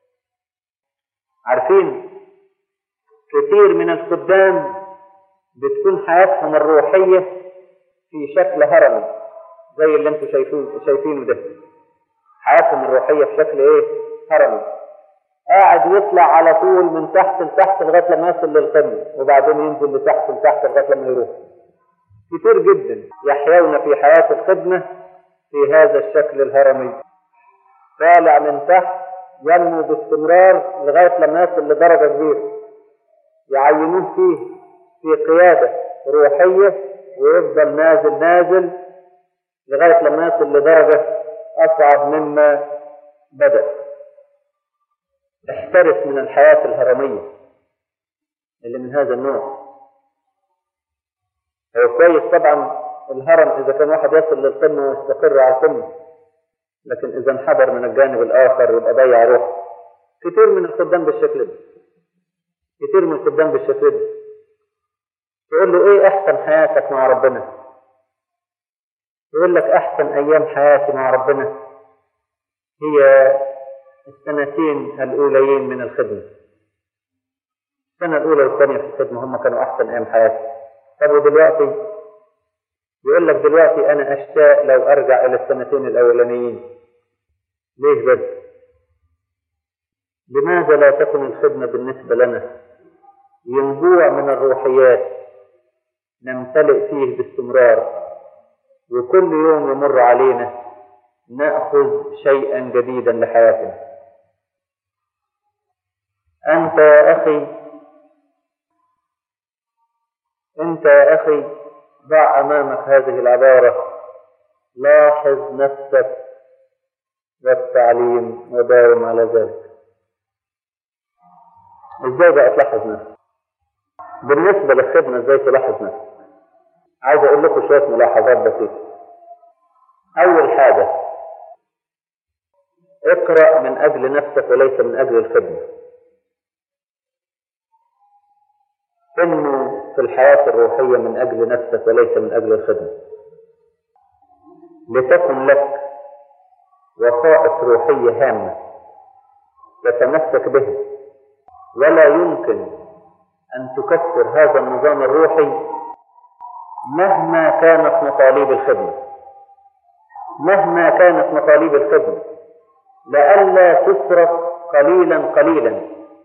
عارفين كثير من الخدام بتكون حياتهم الروحية في شكل هرمي زي اللي انتم شايفين شايفينه ده حياتهم الروحية في شكل ايه؟ هرمي قاعد يطلع على طول من تحت لتحت لغاية لما يصل للقمة وبعدين ينزل لتحت لتحت لغاية لما يروح كتير جدا يحيون في حياة الخدمة في هذا الشكل الهرمي طالع من تحت ينمو باستمرار لغاية لما يصل لدرجة كبيرة يعينوه فيه في قيادة روحية ويفضل نازل نازل لغاية لما يصل لدرجة أصعب مما بدأ احترس من الحياة الهرمية اللي من هذا النوع هو كويس طبعا الهرم إذا كان واحد يصل للقمة ويستقر على القمة لكن إذا انحدر من الجانب الآخر يبقى ضيع روحه كتير من الخدام بالشكل ده كتير من الخدام بالشكل ده تقول له إيه أحسن حياتك مع ربنا يقول لك أحسن أيام حياتي مع ربنا هي السنتين الأوليين من الخدمة السنة الأولى والثانية في الخدمة هم كانوا أحسن أيام حياتي طب ودلوقتي يقول لك دلوقتي أنا أشتاق لو أرجع إلى السنتين الأولانيين ليه بس؟ لماذا لا تكن الخدمة بالنسبة لنا ينبوع من الروحيات نمتلئ فيه باستمرار وكل يوم يمر علينا نأخذ شيئا جديدا لحياتنا أنت يا أخي أنت يا أخي ضع أمامك هذه العبارة لاحظ نفسك والتعليم وداوم على ذلك ازاي بقى تلاحظ نفسك بالنسبة للخدمة ازاي تلاحظ نفسك عايز اقول لكم شوية ملاحظات بسيطة اول حاجة اقرأ من اجل نفسك وليس من اجل الخدمة انه في الحياة الروحية من اجل نفسك وليس من اجل الخدمة لتكن لك وسائط روحية هامة تتمسك بها ولا يمكن أن تكسر هذا النظام الروحي مهما كانت مطالب الخدمة مهما كانت مطالب الخدمة لئلا تصرف قليلا قليلا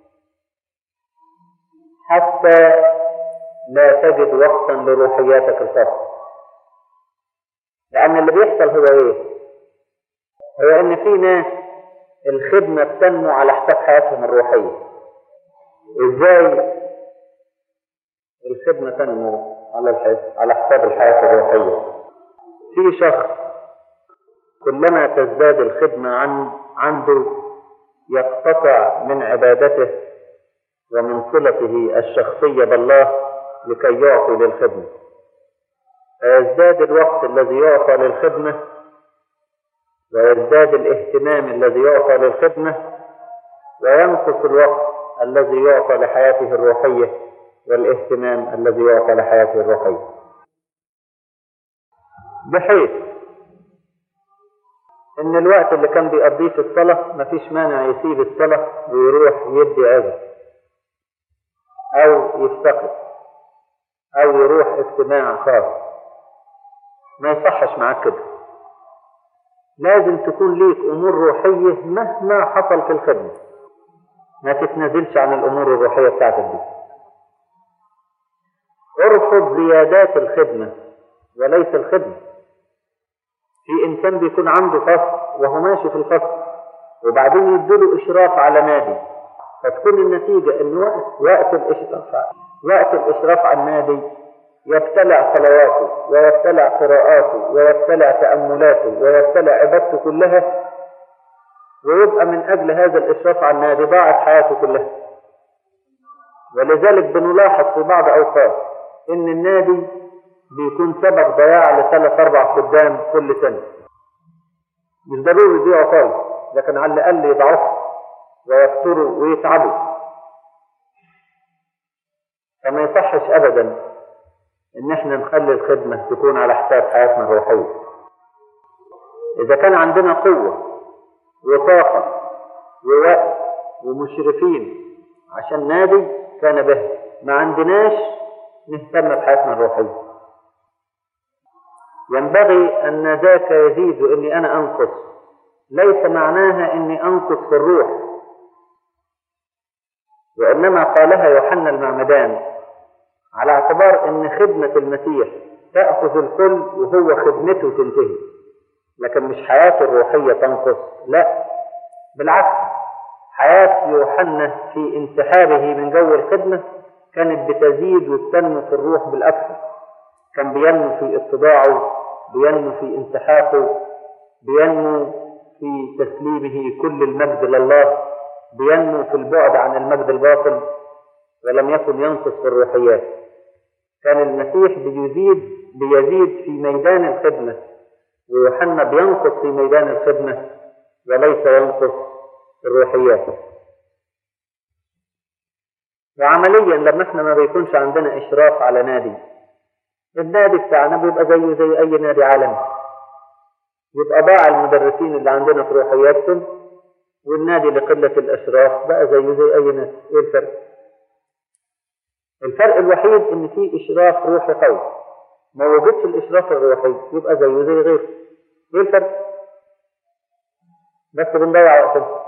حتى لا تجد وقتا لروحياتك الخاصة لأن اللي بيحصل هو إيه؟ هو إن في ناس الخدمة بتنمو على حساب حياتهم الروحية. إزاي الخدمة تنمو على الحس... على حساب الحياة الروحية؟ في شخص كلما تزداد الخدمة عن عنده يقتطع من عبادته ومن صلته الشخصية بالله لكي يعطي للخدمة فيزداد الوقت الذي يعطى للخدمة ويزداد الاهتمام الذي يعطى للخدمة وينقص الوقت الذي يعطى لحياته الروحية والاهتمام الذي يعطى لحياته الروحية بحيث ان الوقت اللي كان بيقضيه في الصلاة مفيش مانع يسيب الصلاة ويروح يدي عزة او يفتقد او يروح اجتماع خاص ما يصحش معاك كده لازم تكون ليك امور روحية مهما حصل في الخدمة ما تتنازلش عن الامور الروحية بتاعتك دي ارفض زيادات الخدمة وليس الخدمة في انسان بيكون عنده فصل وهو ماشي في الفصل وبعدين يديله اشراف على نادي فتكون النتيجة ان وقت وقت الاشراف وقت الاشراف على النادي يبتلع صلواته ويبتلع قراءاته ويبتلع تأملاته ويبتلع عبادته كلها ويبقى من أجل هذا الإشراف على النادي ضاعت حياته كلها ولذلك بنلاحظ في بعض أوقات إن النادي بيكون سبب ضياع لثلاث أربع خدام كل سنة مش ضروري يضيعوا خالص لكن على الأقل يضعفوا ويفتروا ويتعبوا فما يصحش أبدا ان احنا نخلي الخدمة تكون على حساب حياتنا الروحية اذا كان عندنا قوة وطاقة ووقت ومشرفين عشان نادي كان به ما عندناش نهتم بحياتنا الروحية ينبغي ان ذاك يزيد واني انا انقص ليس معناها اني انقص في الروح وانما قالها يوحنا المعمدان على اعتبار ان خدمة المسيح تأخذ الكل وهو خدمته تنتهي لكن مش حياته الروحية تنقص لا بالعكس حياة يوحنا في انسحابه من جو الخدمة كانت بتزيد وتنمو في الروح بالأكثر كان بينمو في اتباعه بينمو في انسحاقه بينمو في تسليمه كل المجد لله بينمو في البعد عن المجد الباطل ولم يكن ينقص في الروحيات كان المسيح بيزيد بيزيد في ميدان الخدمة ويوحنا بينقص في ميدان الخدمة وليس ينقص في الروحيات وعمليا لما احنا ما بيكونش عندنا اشراف على نادي النادي بتاعنا بيبقى زيه زي اي نادي عالمي يبقى ضاع المدرسين اللي عندنا في روحياتهم والنادي لقلة الاشراف بقى زيه زي اي نادي ايه الفرق الفرق الوحيد ان في اشراف روحي قوي ما وجدش الاشراف الروحي يبقى زيه زي غيره ايه الفرق بس بنضيع وقتنا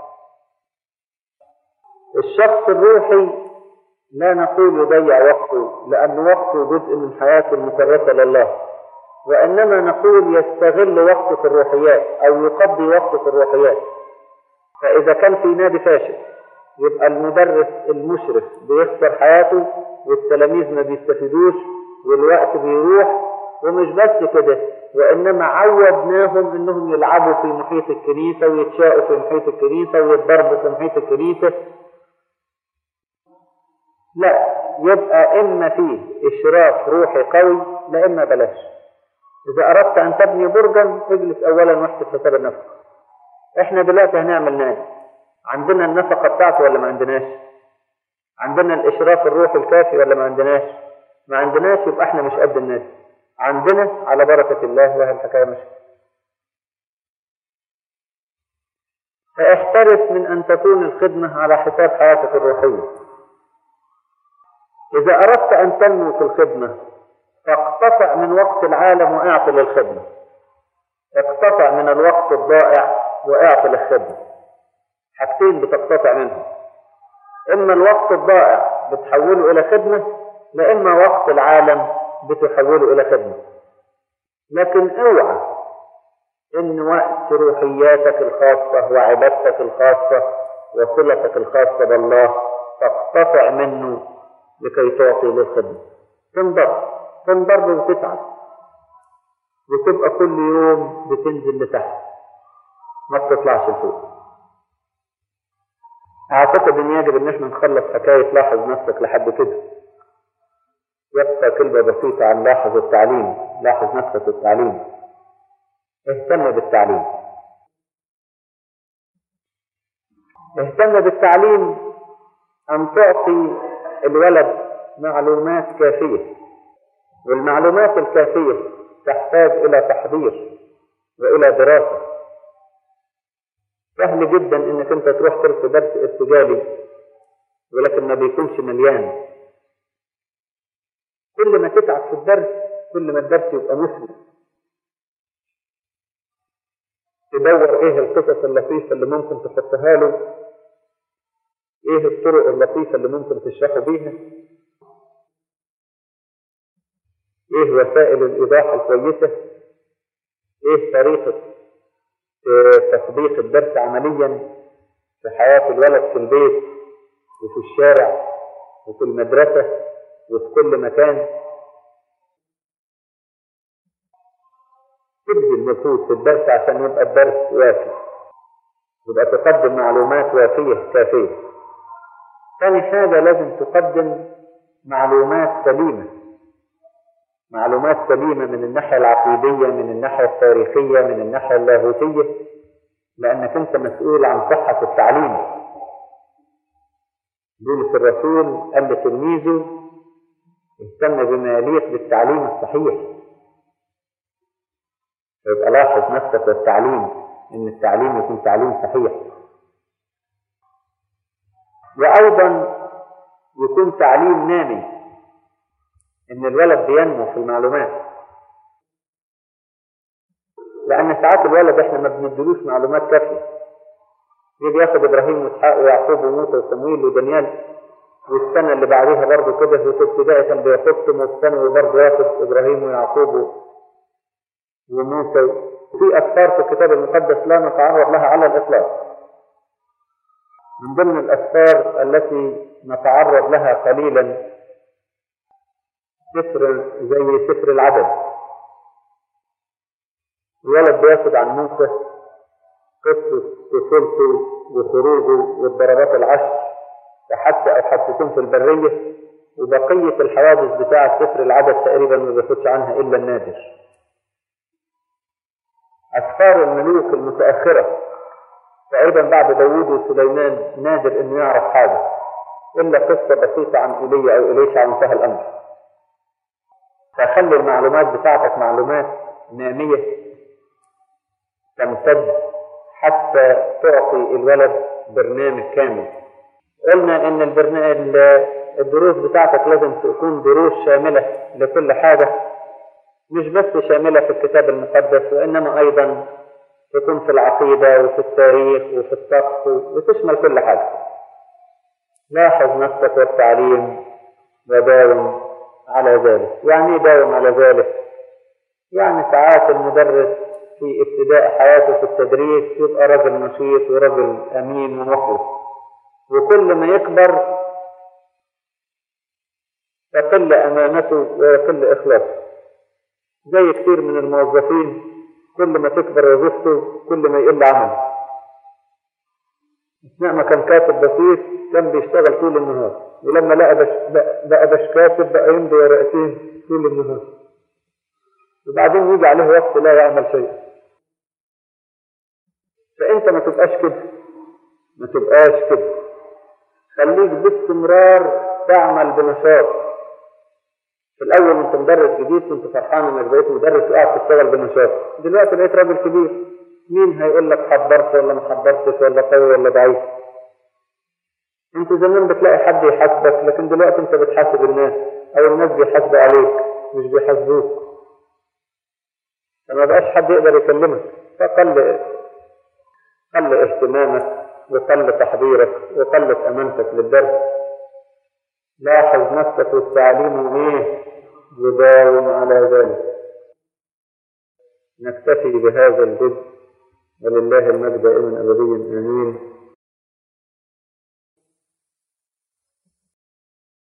الشخص الروحي لا نقول يضيع وقته لأن وقته جزء من حياته المكرسة لله وإنما نقول يستغل وقته في الروحيات أو يقضي وقته في الروحيات فإذا كان في نادي فاشل يبقى المدرس المشرف بيخسر حياته والتلاميذ ما بيستفيدوش والوقت بيروح ومش بس كده وإنما عودناهم إنهم يلعبوا في محيط الكنيسة ويتشاقوا في محيط الكنيسة ويتضربوا في محيط الكنيسة لا يبقى إما فيه إشراف روحي قوي لا إما بلاش إذا أردت أن تبني برجا اجلس أولا واحسب حساب النفقة إحنا دلوقتي هنعمل نادي عندنا النفقة بتاعته ولا ما عندناش عندنا الإشراف الروحي الكافي ولا ما عندناش ما عندناش يبقى إحنا مش قد النادي عندنا على بركة الله وهي الحكاية مش فاحترس من أن تكون الخدمة على حساب حياتك الروحية إذا أردت أن تنمو في الخدمة فاقتطع من وقت العالم وأعط للخدمة اقتطع من الوقت الضائع وأعط للخدمة حاجتين بتقتطع منهم إما الوقت الضائع بتحوله إلى خدمة لا إما وقت العالم بتحوله إلى خدمة لكن اوعى إن وقت روحياتك الخاصة وعبادتك الخاصة وصلتك الخاصة بالله تقتطع منه لكي تعطي للخدمة تنضر تنضر وتتعب وتبقى كل يوم بتنزل لتحت ما بتطلعش لفوق أعتقد إن يجب إن احنا نخلص حكاية لاحظ نفسك لحد كده يبقى كلمة بسيطة عن لاحظ التعليم لاحظ نفسك التعليم اهتم بالتعليم اهتم بالتعليم أن تعطي الولد معلومات كافية والمعلومات الكافية تحتاج إلى تحضير وإلى دراسة سهل جدا إنك أنت تروح ترسي درس ارتجالي ولكن ما بيكونش مليان كل ما تتعب في الدرس كل ما الدرس يبقى مثمر تدور ايه القصص اللطيفة اللي ممكن تحطها له ايه الطرق اللطيفة اللي ممكن تشرحه بيها ايه وسائل الايضاح الكويسة ايه طريقة تطبيق الدرس عمليا في حياة الولد في البيت وفي الشارع وفي المدرسة وفي كل مكان تبذل مجهود في الدرس عشان يبقى الدرس وافي يبقى تقدم معلومات وافية كافية ثاني حاجة لازم تقدم معلومات سليمة معلومات سليمة من الناحية العقيدية من الناحية التاريخية من الناحية اللاهوتية لأنك أنت مسؤول عن صحة التعليم بولس الرسول قال لتلميذه اهتم بما يليق بالتعليم الصحيح يبقى لاحظ نفسك والتعليم ان التعليم يكون تعليم صحيح وايضا يكون تعليم نامي ان الولد بينمو في المعلومات لان ساعات الولد احنا ما بندلوش معلومات كافيه يجي ياخد ابراهيم واسحاق ويعقوب وموسى وصمويل ودانيال والسنه اللي بعديها برضه كده وفي ابتدائي كان بياخدهم والثانوي برضه ياخد ابراهيم ويعقوب وموسى في أسفار في الكتاب المقدس لا نتعرض لها على الإطلاق من ضمن الأسفار التي نتعرض لها قليلا سفر زي سفر العدد الولد بياخد عن موسى قصة طفولته وخروجه والضربات العشر وحتى أو حادثتين في البرية وبقية الحوادث بتاعة سفر العدد تقريبا ما بياخدش عنها إلا النادر أسفار الملوك المتأخرة تقريبا بعد داوود وسليمان نادر إنه يعرف حاجة إلا قصة بسيطة عن إيليا أو إليشع وانتهى الأمر فخلي المعلومات بتاعتك معلومات نامية تمتد حتى تعطي الولد برنامج كامل قلنا إن البرنامج الدروس بتاعتك لازم تكون دروس شاملة لكل حاجة مش بس شاملة في الكتاب المقدس وإنما أيضا تكون في العقيدة وفي التاريخ وفي الطقس وتشمل كل حاجة لاحظ نفسك والتعليم وداوم على ذلك يعني ايه داوم على ذلك يعني ساعات المدرس في ابتداء حياته في التدريس يبقى راجل نشيط ورجل أمين ومخلص وكل ما يكبر تقل أمانته ويقل إخلاصه زي كتير من الموظفين كل ما تكبر وظيفته كل ما يقل عمله اثناء ما كان كاتب بسيط كان بيشتغل طول النهار ولما لقى بش بقى باش كاتب بقى يمضي ورقتين طول النهار وبعدين يجي عليه وقت لا يعمل شيء فانت ما تبقاش كده ما تبقاش كده خليك باستمرار تعمل بنشاط في الاول انت مدرس جديد كنت فرحان انك بقيت مدرس وقاعد تشتغل بنشاط دلوقتي بقيت راجل كبير مين هيقول لك حضرت ولا ما حضرتش ولا قوي ولا ضعيف انت زمان بتلاقي حد يحاسبك لكن دلوقتي انت بتحاسب الناس او الناس بيحاسبوا عليك مش بيحاسبوك فما بقاش حد يقدر يكلمك فقل قل اهتمامك وقل تحضيرك وقلت امانتك للدرس لاحظ نفسك والتعليم ايه يداوم على ذلك نكتفي بهذا الجزء ولله المجد دائما أبديا آمين